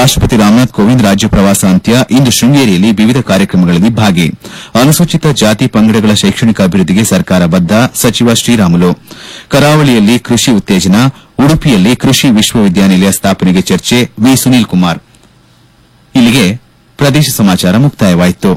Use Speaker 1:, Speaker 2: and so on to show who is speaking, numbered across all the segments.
Speaker 1: ರಾಷ್ಟಪತಿ ರಾಮನಾಥ್ ಕೋವಿಂದ್ ರಾಜ್ಯ ಪ್ರವಾಸ ಅಂತ್ಯ ಇಂದು ಶೃಂಗೇರಿಯಲ್ಲಿ ವಿವಿಧ ಕಾರ್ಯಕ್ರಮಗಳಲ್ಲಿ ಭಾಗಿ ಅನುಸೂಚಿತ ಜಾತಿ ಪಂಗಡಗಳ ಶೈಕ್ಷಣಿಕ ಅಭಿವೃದ್ಧಿಗೆ ಸರ್ಕಾರ ಬದ್ದ ಸಚಿವ ಶ್ರೀರಾಮುಲು ಕರಾವಳಿಯಲ್ಲಿ ಕೃಷಿ ಉತ್ತೇಜನ ಉಡುಪಿಯಲ್ಲಿ ಕೃಷಿ ವಿಶ್ವವಿದ್ಯಾನಿಲಯ ಸ್ಥಾಪನೆಗೆ ಚರ್ಚೆ ವಿ ಸುನೀಲ್ ಕುಮಾರ್ ಇಲ್ಲಿಗೆ ಪ್ರದೇಶ ಸಮಾಚಾರ ಮುಕ್ತಾಯವಾಯಿತು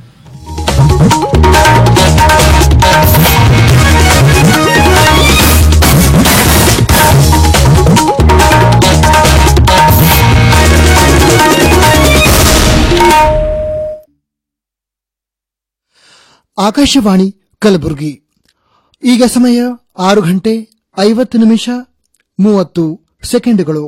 Speaker 2: ಆಕಾಶವಾಣಿ ಕಲಬುರಗಿ ಈಗ ಸಮಯ ಆರು ಗಂಟೆ ಐವತ್ತು ನಿಮಿಷ ಮೂವತ್ತು ಸೆಕೆಂಡುಗಳು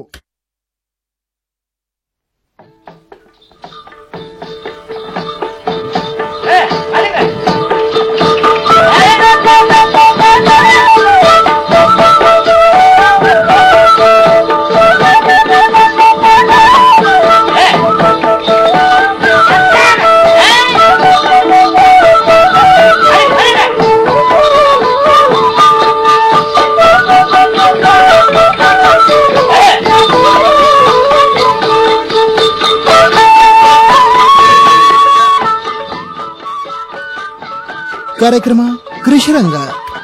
Speaker 2: ಕಾರ್ಯಕ್ರಮ ಕೃಷಿರಂಗ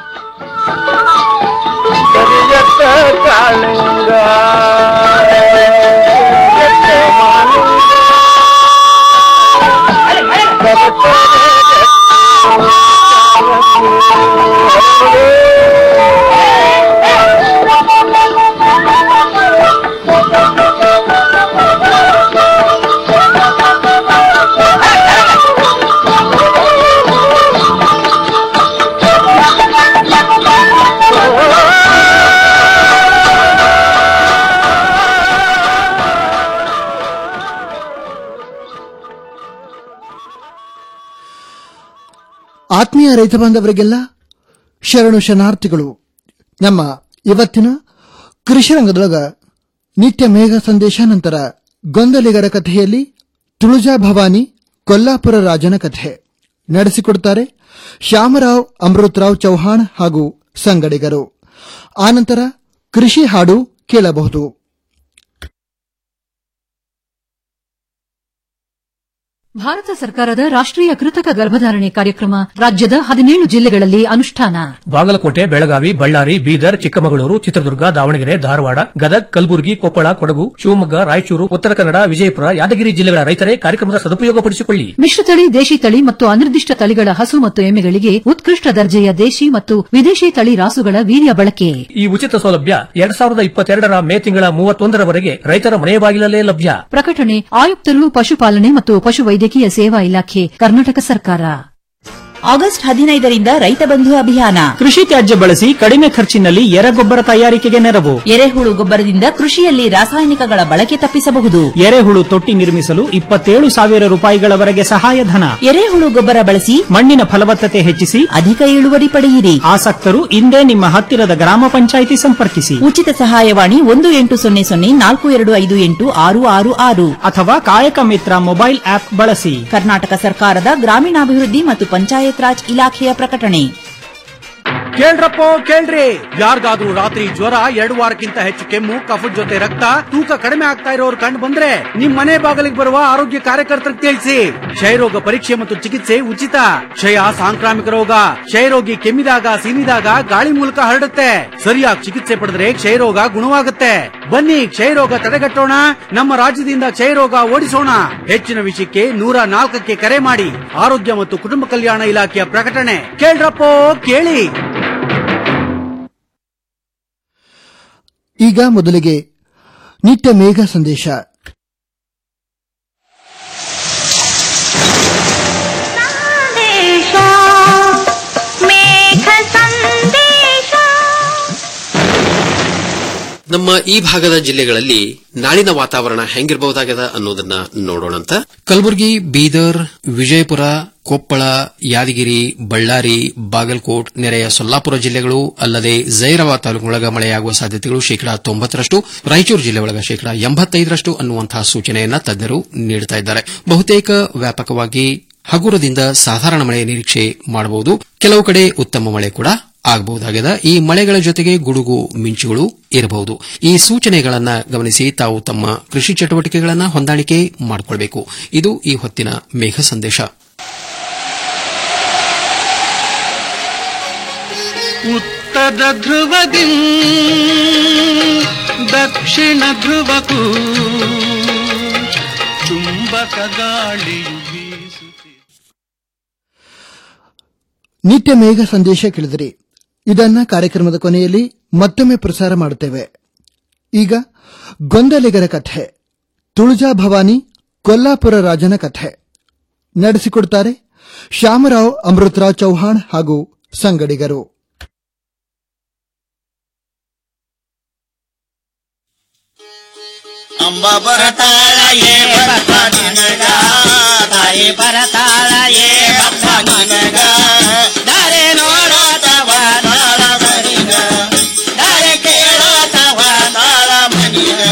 Speaker 2: ಆತ್ಮೀಯ ರೈತ ಬಾಂಧವರಿಗೆಲ್ಲ ಶರಣು ಶರಣಾರ್ಥಿಗಳು ನಮ್ಮ ಇವತ್ತಿನ ಕೃಷಿರಂಗದೊಳಗ ನಿತ್ಯ ಮೇಘ ಸಂದೇಶ ನಂತರ ಗೊಂದಲಿಗರ ಕಥೆಯಲ್ಲಿ ತುಳುಜಾ ಭವಾನಿ ಕೊಲ್ಲಾಪುರ ರಾಜನ ಕಥೆ ನಡೆಸಿಕೊಡುತ್ತಾರೆ ಶ್ಯಾಮರಾವ್ ಅಮೃತರಾವ್ ಚೌಹಾಣ್ ಹಾಗೂ ಸಂಗಡಿಗರು ಆನಂತರ ಕೃಷಿ ಹಾಡು ಕೇಳಬಹುದು
Speaker 3: ಭಾರತ ಸರ್ಕಾರದ ರಾಷ್ಟ್ರೀಯ ಕೃತಕ ಗರ್ಭಧಾರಣೆ ಕಾರ್ಯಕ್ರಮ ರಾಜ್ಯದ ಹದಿನೇಳು ಜಿಲ್ಲೆಗಳಲ್ಲಿ ಅನುಷ್ಠಾನ
Speaker 4: ಬಾಗಲಕೋಟೆ ಬೆಳಗಾವಿ ಬಳ್ಳಾರಿ ಬೀದರ್ ಚಿಕ್ಕಮಗಳೂರು ಚಿತ್ರದುರ್ಗ ದಾವಣಗೆರೆ ಧಾರವಾಡ ಗದಗ್ ಕಲಬುರಗಿ ಕೊಪ್ಪಳ ಕೊಡಗು ಶಿವಮೊಗ್ಗ ರಾಯಚೂರು ಉತ್ತರ ಕನ್ನಡ ವಿಜಯಪುರ ಯಾದಗಿರಿ ಜಿಲ್ಲೆಗಳ ರೈತರೇ ಕಾರ್ಯಕ್ರಮದ ಸದುಪಯೋಗಪಡಿಸಿಕೊಳ್ಳಿ
Speaker 3: ಮಿಶ್ರತಳಿ ದೇಶಿ ತಳಿ ಮತ್ತು ಅನಿರ್ದಿಷ್ಟ ತಳಿಗಳ ಹಸು ಮತ್ತು ಎಮ್ಮೆಗಳಿಗೆ ಉತ್ಕೃಷ್ಟ ದರ್ಜೆಯ ದೇಶಿ ಮತ್ತು ವಿದೇಶಿ ತಳಿ ರಾಸುಗಳ ವೀರ್ಯ ಬಳಕೆ
Speaker 4: ಈ ಉಚಿತ ಸೌಲಭ್ಯ ಎರಡ್ ಸಾವಿರದ ಇಪ್ಪತ್ತೆರಡರ ಮೇ ತಿಂಗಳ ಮೂವತ್ತೊಂದರವರೆಗೆ ರೈತರ ಮನೆ ಬಾಗಿಲಲ್ಲೇ ಲಭ್ಯ
Speaker 3: ಪ್ರಕಟಣೆ ಆಯುಕ್ತರು ಪಶುಪಾಲನೆ ಮತ್ತು ಪಶುವೈದ್ಯಕೀಯ ಸೇವಾ ಇಲಾಖೆ ಕರ್ನಾಟಕ ಸರ್ಕಾರ
Speaker 5: ಆಗಸ್ಟ್ ಹದಿನೈದರಿಂದ ರೈತ ಬಂಧು ಅಭಿಯಾನ
Speaker 6: ಕೃಷಿ ತ್ಯಾಜ್ಯ ಬಳಸಿ ಕಡಿಮೆ ಖರ್ಚಿನಲ್ಲಿ ಎರೆಗೊಬ್ಬರ ತಯಾರಿಕೆಗೆ ನೆರವು
Speaker 5: ಎರೆಹುಳು ಗೊಬ್ಬರದಿಂದ ಕೃಷಿಯಲ್ಲಿ ರಾಸಾಯನಿಕಗಳ ಬಳಕೆ ತಪ್ಪಿಸಬಹುದು
Speaker 6: ಎರೆಹುಳು ತೊಟ್ಟಿ ನಿರ್ಮಿಸಲು ಇಪ್ಪತ್ತೇಳು ಸಾವಿರ ರೂಪಾಯಿಗಳವರೆಗೆ ಸಹಾಯಧನ
Speaker 5: ಎರೆಹುಳು ಗೊಬ್ಬರ ಬಳಸಿ
Speaker 6: ಮಣ್ಣಿನ ಫಲವತ್ತತೆ ಹೆಚ್ಚಿಸಿ
Speaker 5: ಅಧಿಕ ಇಳುವರಿ ಪಡೆಯಿರಿ
Speaker 6: ಆಸಕ್ತರು ಇಂದೇ ನಿಮ್ಮ ಹತ್ತಿರದ ಗ್ರಾಮ ಪಂಚಾಯಿತಿ ಸಂಪರ್ಕಿಸಿ
Speaker 5: ಉಚಿತ ಸಹಾಯವಾಣಿ ಒಂದು ಎಂಟು ಸೊನ್ನೆ ಸೊನ್ನೆ ನಾಲ್ಕು ಎರಡು ಐದು ಎಂಟು ಆರು ಆರು ಆರು
Speaker 6: ಅಥವಾ ಕಾಯಕ ಮಿತ್ರ ಮೊಬೈಲ್ ಆಪ್ ಬಳಸಿ
Speaker 5: ಕರ್ನಾಟಕ ಸರ್ಕಾರದ ಗ್ರಾಮೀಣಾಭಿವೃದ್ಧಿ ಮತ್ತು ಪಂಚಾಯತ್ ರಾಜ್ ಇಲಾಖೆಯ ಪ್ರಕಟಣೆ
Speaker 7: ಕೇಳ್ರಪ್ಪೋ ಕೇಳ್ರಿ ಯಾರಿಗಾದ್ರೂ ರಾತ್ರಿ ಜ್ವರ ಎರಡು ವಾರಕ್ಕಿಂತ ಹೆಚ್ಚು ಕೆಮ್ಮು ಕಫದ ಜೊತೆ ರಕ್ತ ತೂಕ ಕಡಿಮೆ ಆಗ್ತಾ ಇರೋರು ಕಂಡು ಬಂದ್ರೆ ನಿಮ್ ಮನೆ ಬಾಗಿಲಿಗೆ ಬರುವ ಆರೋಗ್ಯ ಕಾರ್ಯಕರ್ತರಿಗೆ ತಿಳಿಸಿ ಕ್ಷಯರೋಗ ಪರೀಕ್ಷೆ ಮತ್ತು ಚಿಕಿತ್ಸೆ ಉಚಿತ ಕ್ಷಯ ಸಾಂಕ್ರಾಮಿಕ ರೋಗ ಕ್ಷಯರೋಗಿ ಕೆಮ್ಮಿದಾಗ ಸೀನಿದಾಗ ಗಾಳಿ ಮೂಲಕ ಹರಡುತ್ತೆ ಸರಿಯಾಗಿ ಚಿಕಿತ್ಸೆ ಪಡೆದ್ರೆ ಕ್ಷಯರೋಗ ಗುಣವಾಗುತ್ತೆ ಬನ್ನಿ ಕ್ಷಯರೋಗ ತಡೆಗಟ್ಟೋಣ ನಮ್ಮ ರಾಜ್ಯದಿಂದ ಕ್ಷಯರೋಗ ಓಡಿಸೋಣ ಹೆಚ್ಚಿನ ವಿಷಯಕ್ಕೆ ನೂರ ನಾಲ್ಕಕ್ಕೆ ಕರೆ ಮಾಡಿ ಆರೋಗ್ಯ ಮತ್ತು ಕುಟುಂಬ ಕಲ್ಯಾಣ ಇಲಾಖೆಯ ಪ್ರಕಟಣೆ ಕೇಳ್ರಪ್ಪೋ ಕೇಳಿ
Speaker 2: ಈಗ ಮೊದಲಿಗೆ ನಿತ್ಯ ಮೇಘ ಸಂದೇಶ
Speaker 8: ನಮ್ಮ ಈ ಭಾಗದ ಜಿಲ್ಲೆಗಳಲ್ಲಿ ನಾಳಿನ ವಾತಾವರಣ ಹೆಂಗಿರಬಹುದಾಗದ ಅನ್ನೋದನ್ನ ನೋಡೋಣಂತ ಕಲಬುರಗಿ ಬೀದರ್ ವಿಜಯಪುರ ಕೊಪ್ಪಳ ಯಾದಗಿರಿ ಬಳ್ಳಾರಿ ಬಾಗಲಕೋಟ್ ನೆರೆಯ ಸೊಲ್ಲಾಪುರ ಜಿಲ್ಲೆಗಳು ಅಲ್ಲದೆ ಜೈರಾಬಾದ್ ತಾಲೂಕಿನೊಳಗ ಮಳೆಯಾಗುವ ಸಾಧ್ಯತೆಗಳು ಶೇಕಡಾ ತೊಂಬತ್ತರಷ್ಟು ರಾಯಚೂರು ಜಿಲ್ಲೆ ಒಳಗ ಶೇಕಡಾ ಎಂಬತ್ತೈದರಷ್ಟು ಅನ್ನುವಂತಹ ಸೂಚನೆಯನ್ನ ತಜ್ಞರು ನೀಡುತ್ತಾ ಇದ್ದಾರೆ ಬಹುತೇಕ ವ್ಯಾಪಕವಾಗಿ ಹಗುರದಿಂದ ಸಾಧಾರಣ ಮಳೆ ನಿರೀಕ್ಷೆ ಮಾಡಬಹುದು ಕೆಲವು ಕಡೆ ಉತ್ತಮ ಮಳೆ ಕೂಡ ಆಗಬಹುದಾಗಿದೆ ಈ ಮಳೆಗಳ ಜೊತೆಗೆ ಗುಡುಗು ಮಿಂಚುಗಳು ಇರಬಹುದು ಈ ಸೂಚನೆಗಳನ್ನು ಗಮನಿಸಿ ತಾವು ತಮ್ಮ ಕೃಷಿ ಚಟುವಟಿಕೆಗಳನ್ನು ಹೊಂದಾಣಿಕೆ ಮಾಡಿಕೊಳ್ಳಬೇಕು ಇದು ಈ ಹೊತ್ತಿನ ಮೇಘ ಸಂದೇಶ
Speaker 9: ಉತ್ತರ ಧ್ರುವದಿ ದಕ್ಷಿಣ ಧ್ರುವಕ್ಕೂ ಚುಂಬಕ ಗಾಳಿಯು ಬೀಸುತ್ತಿದೆ
Speaker 2: ನಿತ್ಯ ಮೇಘ ಸಂದೇಶ ಕೇಳಿದಿರಿ ಇದನ್ನ ಕಾರ್ಯಕ್ರಮದ ಕೊನೆಯಲ್ಲಿ ಮತ್ತೊಮ್ಮೆ ಪ್ರಸಾರ ಮಾಡುತ್ತೇವೆ ಈಗ ಗೊಂದಲಿಗರ ಕಥೆ ತುಳಜಾ ಭವಾನಿ ಕೊಲ್ಲಾಪುರ ರಾಜನ ಕಥೆ ನಡೆಸಿಕೊಡ್ತಾರೆ ಶ್ಯಾಮರಾವ್ ಅಮೃತರಾವ್ ಚೌಹಾಣ್ ಹಾಗೂ ಸಂಗಡಿಗರು
Speaker 10: ಅಂಬ ಬರತಾಳ ಏ ಬಪ್ಪ ನಿನಗ ತಾಯಿ ಬರತಾಳ ಏ ಬಪ್ಪ ನಿನಗ ದಾರೆ ನೋಡತವ ತಾಳ ಮನಿಗ ದಾರೆ ಕೇಳತವ ತಾಳ ಮನಿಗ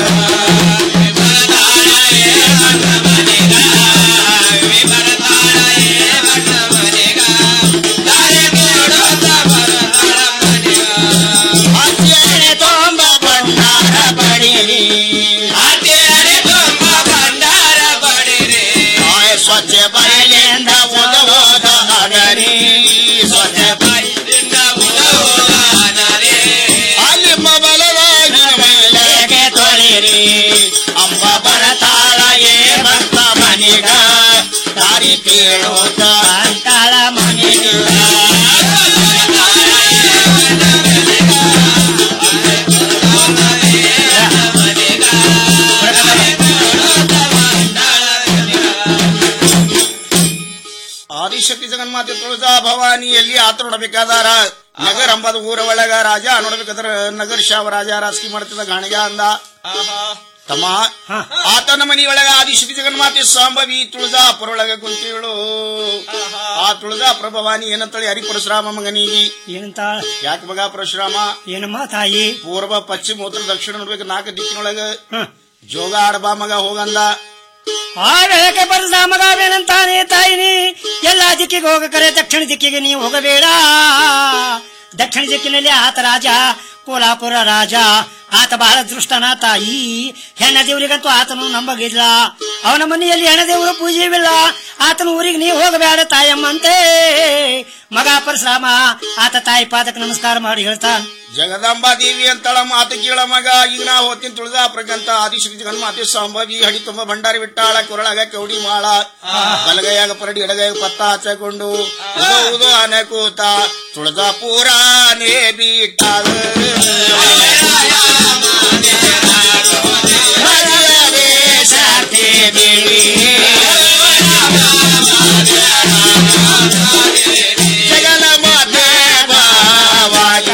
Speaker 10: ಹತ್ಯೆರೆ ತೊಂಬ ಭಂಡಾರ ಬಡಿರಿ ಹತ್ಯೆರೆ ತೊಂಬ ಭಂಡಾರ ಬಡಿರಿ ಆಯ್ ಸ್ವಚ್ಛ ಬಯಲಿಂದ ಉದೋದ ಅಡರಿ ಸ್ವಚ್ಛ ಬಯಲಿಂದ ಉದೋದ ಅಡರಿ ಅಲ್ಲಿ ಮೊಬಲವಾಗಿ ಮೈಲೆಗೆ ತೊಳಿರಿ ಅಂಬ ಬರತಾಳ ಏ ಭಕ್ತ ಮನಿಗ ದಾರಿ ಕೇಳೋತ ಅಂತಾಳ ಮನಿಗ ಆದಿಶಕ್ತಿ ಜಗನ್ಮಾತೆ ತುಳಜಾ ಭವಾನಿಯಲ್ಲಿ ಆತ ನೋಡಬೇಕಾದಾರ ನಗರ ಅಂಬದ ಊರ ಒಳಗ ರಾಜ ನೋಡ್ಬೇಕಾದ್ರ ನಗರ ಶಾವ ರಾಜ ರಾಜಕೀಯ ಮಾಡ್ತಿದ್ದ ಗಾಣಿಗ ಅಂದ ತಮ್ಮ ಆತನ ಮನೆಯೊಳಗ ಆದಿಶಕ್ತಿ ಜಗನ್ಮಾತೆ ಸಾಂಬವಿ ತುಳಜಾಪುರ ಒಳಗ ಕುಂತಿಗಳು ಆ ತುಳಜಾಪುರ ಭವಾನಿ ಏನಂತಳಿ ಹರಿ ಪರಶುರಾಮ ಮಗನಿಗೆ
Speaker 6: ಏನಂತ
Speaker 10: ಯಾಕೆ ಮಗ ಪರಶುರಾಮ
Speaker 6: ಏನಮ್ಮ ತಾಯಿ
Speaker 10: ಪೂರ್ವ ಪಶ್ಚಿಮ ಉತ್ತರ ದಕ್ಷಿಣ ನೋಡ್ಬೇಕು ನಾಲ್ಕು ದಿಕ್ಕಿನೊಳಗ ಜೋಗ ಆಡಬಾ ಮಗ ಹೋಗಂದ
Speaker 6: ಆಡಕ್ಕೆ ಬರದ ಮಗವೇನಂತಾನೆ ತಾಯಿನಿ ಎಲ್ಲ ದಿಕ್ಕಿಗೆ ಹೋಗಕರೆ ದಕ್ಷಿಣ ದಿಕ್ಕಿಗೆ ನೀವು ಹೋಗಬೇಡ ದಕ್ಷಿಣ ದಿಕ್ಕಿನಲ್ಲಿ ಆತ ರಾಜ ಕೋಲಾಪುರ ರಾಜ ಆತ ಬಹಳ ದೃಷ್ಟನ ತಾಯಿ ಹೆಣ್ಣ ದೇವರಿಗಂತೂ ಆತನು ನಂಬಗಿಲ್ಲ ಅವನ ಮನೆಯಲ್ಲಿ ಹೆಣ್ಣ ದೇವರು ಪೂಜೆವಿಲ್ಲ ಆತನ ಊರಿಗೆ ನೀವು ಹೋಗಬೇಡ ತಾಯಮ್ಮಂತೆ ಮಗ ಪರಶುರಾಮ ಆತ ತಾಯಿ ಪಾದಕ್ಕೆ ನಮಸ್ಕಾರ ಮಾಡಿ ಹೇಳ್ತಾನ
Speaker 10: ಜಗದಾಂಬಾ ದೇವಿ ಅಂತಳ ಮಾತು ಕೇಳ ಮಗ ಈಗ ನಾ ಹೋಗ್ತೀನಿ ತುಳಜಾಪುರಕ್ಕಂತ ಆದಿಶಕ್ತಿ ಜಗನ್ಮಾತೆ ಸಂಭವಿ ಹಡಿ ತುಂಬ ಭಂಡಾರಿ ಬಿಟ್ಟಾಳ ಕೊರಳಾಗ ಕೌಡಿ ಮಾಳ ಬಲಗೈಯಾಗ ಪರಡಿ ಎಡಗೈಯಾಗ ಪತ್ತ ಹಚ್ಚಕೊಂಡು ಉದೋ ಉದೋ ಆನೆ ಕೂತ ತುಳಜಾಪುರಾನೇ ಬಿಟ್ಟಾಳ ಹರಿಯರೇ ಶಾಂತಿ ದೇವಿ ಜಗನ್ಮಾತೆ ಭಾವಾಗ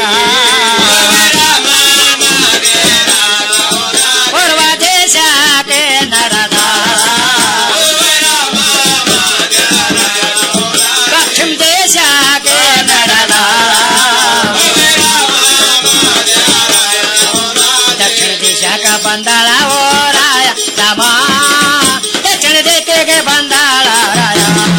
Speaker 6: ಪೂರ್ವ ದೇಶಕ್ಕೆ ನರದ ಪಶ್ಚಿಮ ದೇಶಕ್ಕೆ ನರದ ದಕ್ಷಿಣ ದೇಶಕ್ಕೆ ಬಂದಾಳ ಓ ರಾಯ ರಾಮ ದಕ್ಷಿಣ ದಿಕ್ಕಿಗೆ ಬಂದಾಳ ರಾಯ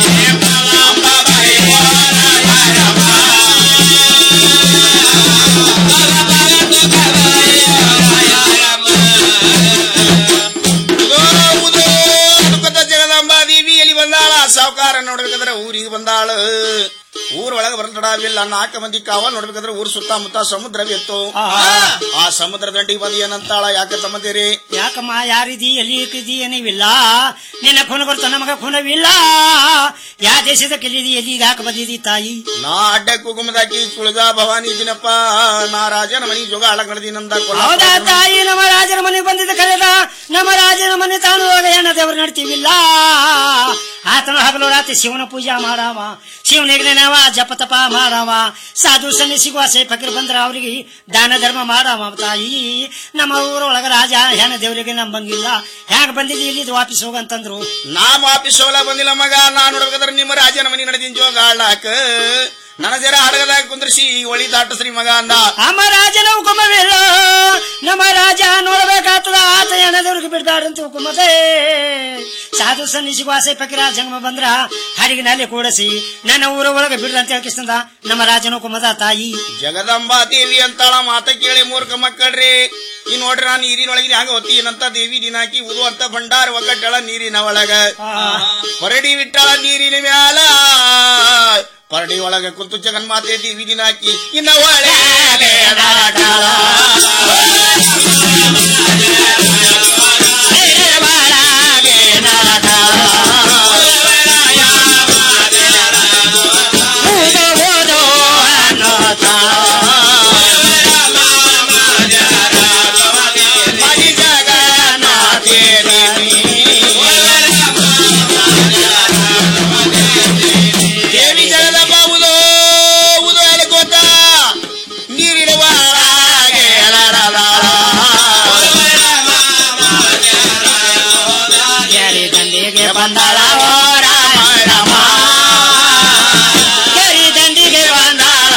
Speaker 10: ದುಃಖದ ಜಗದಾಂಬಾ ದೇವಿ ಎಲ್ಲಿ ಬಂದಾಳ ಸಾವುಕಾರ ನೋಡ್ಬೇಕಾದ್ರೆ ಊರಿಗೆ ಬಂದಾಳ ಊರೊಳಗೆ ಬರತಡವಿಲ್ಲ ನಾಲ್ಕು ಮಂದಿ ಕಾವ ನೋಡ್ಬೇಕಾದ್ರೆ ಊರ್ ಸುತ್ತಮುತ್ತ ಸಮುದ್ರವಿತ್ತು ಆ ಸಮುದ್ರ ದಂಡಿಗೆ ಬಂದು ಏನಂತಾಳ ಯಾಕೆ ತಮ್ಮದಿರಿ
Speaker 6: ಯಾಕಮ್ಮ ಯಾರಿದಿ ಎಲ್ಲಿ ಇಕ್ಕಿದಿ ಏನಿವಿಲ್ಲ ನಿನ್ನ ಖುನ ಬರ್ತ ನಮಗ ಖುನವಿಲ್ಲ ಯಾ ದೇಶದ ಕೆಲ್ಲಿದಿ ಎಲ್ಲಿ ಯಾಕೆ ಬಂದಿದಿ ತಾಯಿ
Speaker 10: ನಾ ಅಡ್ಡ ಕುಗುಮದಾಕಿ ತುಳಜಾ ಭವಾನಿ ದಿನಪ್ಪ ನಾ ರಾಜನ ಮನಿ ಜೋಗ ಹಾಳಗ್ ನಡೆದಿನಂದ
Speaker 6: ಹೌದಾ ತಾಯಿ ನಮ್ಮ ರಾಜನ ಮನೆಗೆ ಬಂದಿದ್ದ ಕರೆದ ನಮ್ಮ ರಾಜನ ಮನೆ ತಾನು ಹೋಗ ಹೆಣ್ಣ ದೇವರು ನಡ್ತೀವಿಲ್ಲ ಆತನ ಹಗಲು ರಾತ್ರಿ ಶಿವನ ಪೂಜಾ ಮಾಡಾವ ಶಿವನಿಗೆ ನಾವ ಜಪ ತಪ ಮಾಡಾವ ಸಾಧು ಸನ್ನಿಸಿಗುವ ಸೇ ಫಕೀರ್ ಬಂದ್ರ ಅವರಿಗೆ ದಾನ ಧರ್ಮ ಮಾಡಾವ ತಾಯಿ ನಮ್ಮ ಊರೊಳಗ ರಾಜ ಹೆಣ್ಣ ದೇವರಿಗೆ ನಂಬಂಗಿಲ್ಲ ಹ್ಯಾಗ ಬಂದಿದ್ದಿ ಇಲ್ಲಿ ವಾಪಸ್ ಹೋಗಂತಂದ್ರು
Speaker 10: ನಾ ವಾಪಿಸ್ ಹೋಲ ಬಂದಿಲ್ಲ ಮಗ ನಾ ನೋಡ್ಬೇಕಾದ್ರೆ ನಿಮ್ಮ ರಾಜನ ಮನಿ ನಡೆದಿನ ಜೋಗ ಹಾಳಾಕ ನನ್ನ ಜರ ಹಡಗದಾಗ ಕುಂದ್ರಿಸಿ ಒಳಿ ದಾಟಸ್ರಿ ಮಗ ಅಂದ
Speaker 6: ಅಮ್ಮ ರಾಜನ ಹುಕುಮವಿಲ್ಲ ನಮ್ಮ ರಾಜ ನೋಡ್ಬೇಕಾಗ್ತದ ಆತ ಎಣದವ್ರಿಗೆ ಬಿಡ್ಬಾರ್ದಂತ ಹುಕುಮದೆ ಸಾಧು ಸನ್ನಿಸಿಗೂ ಆಸೆ ಪಕಿರ ಜಂಗಮ ಬಂದ್ರ ಹರಿಗಿನಲ್ಲಿ ಕೂಡಸಿ ನನ್ನ ಊರ ಒಳಗೆ ಬಿಡ್ದಂತ ಹೇಳ್ಕಿಸ್ತಂದ ನಮ್ಮ ರಾಜನ ಹುಕುಮದ ತಾಯಿ
Speaker 10: ಜಗದಂಬಾ ದೇವಿ ಅಂತಾಳ ಮಾತ ಕೇಳಿ ಮೂರ್ಖ ಮಕ್ಕಳ್ರಿ ಈ ನೋಡ್ರಿ ನಾನು ನೀರಿನೊಳಗಿನ ಹಂಗ ಹೊತ್ತೀನಂತ ದೇವಿ ದಿನಾಕಿ ಉದುವಂತ ಭಂಡಾರ ಒಗ್ಗಟ್ಟಳ ನೀರಿನ ಒಳಗ ಹೊರಡಿ ಬಿಟ್ಟಾಳ ನೀರಿನ ಮ್ಯಾಲ ಪರಡಿ ಒಳಗ ಕುಂತು ಜಗನ್ಮಾತೆ ದೇವಿ ದಿನಾಕಿ ಇನ್ನ ಒಳೆ ದೇವಿ ಜಗದಮ್ಮ ಉದೋ ಉದೋ ಅನ್ಕೋತ ನೀರಿನ ಒಳಗೆ
Speaker 6: ಕೆರೆ ದಂಡಿಗೆ ಬಂದಾಳ ಓ ರಾಮ ರಾಮ ಕೆರೆ ದಂಡಿಗೆ ಬಂದಾಳ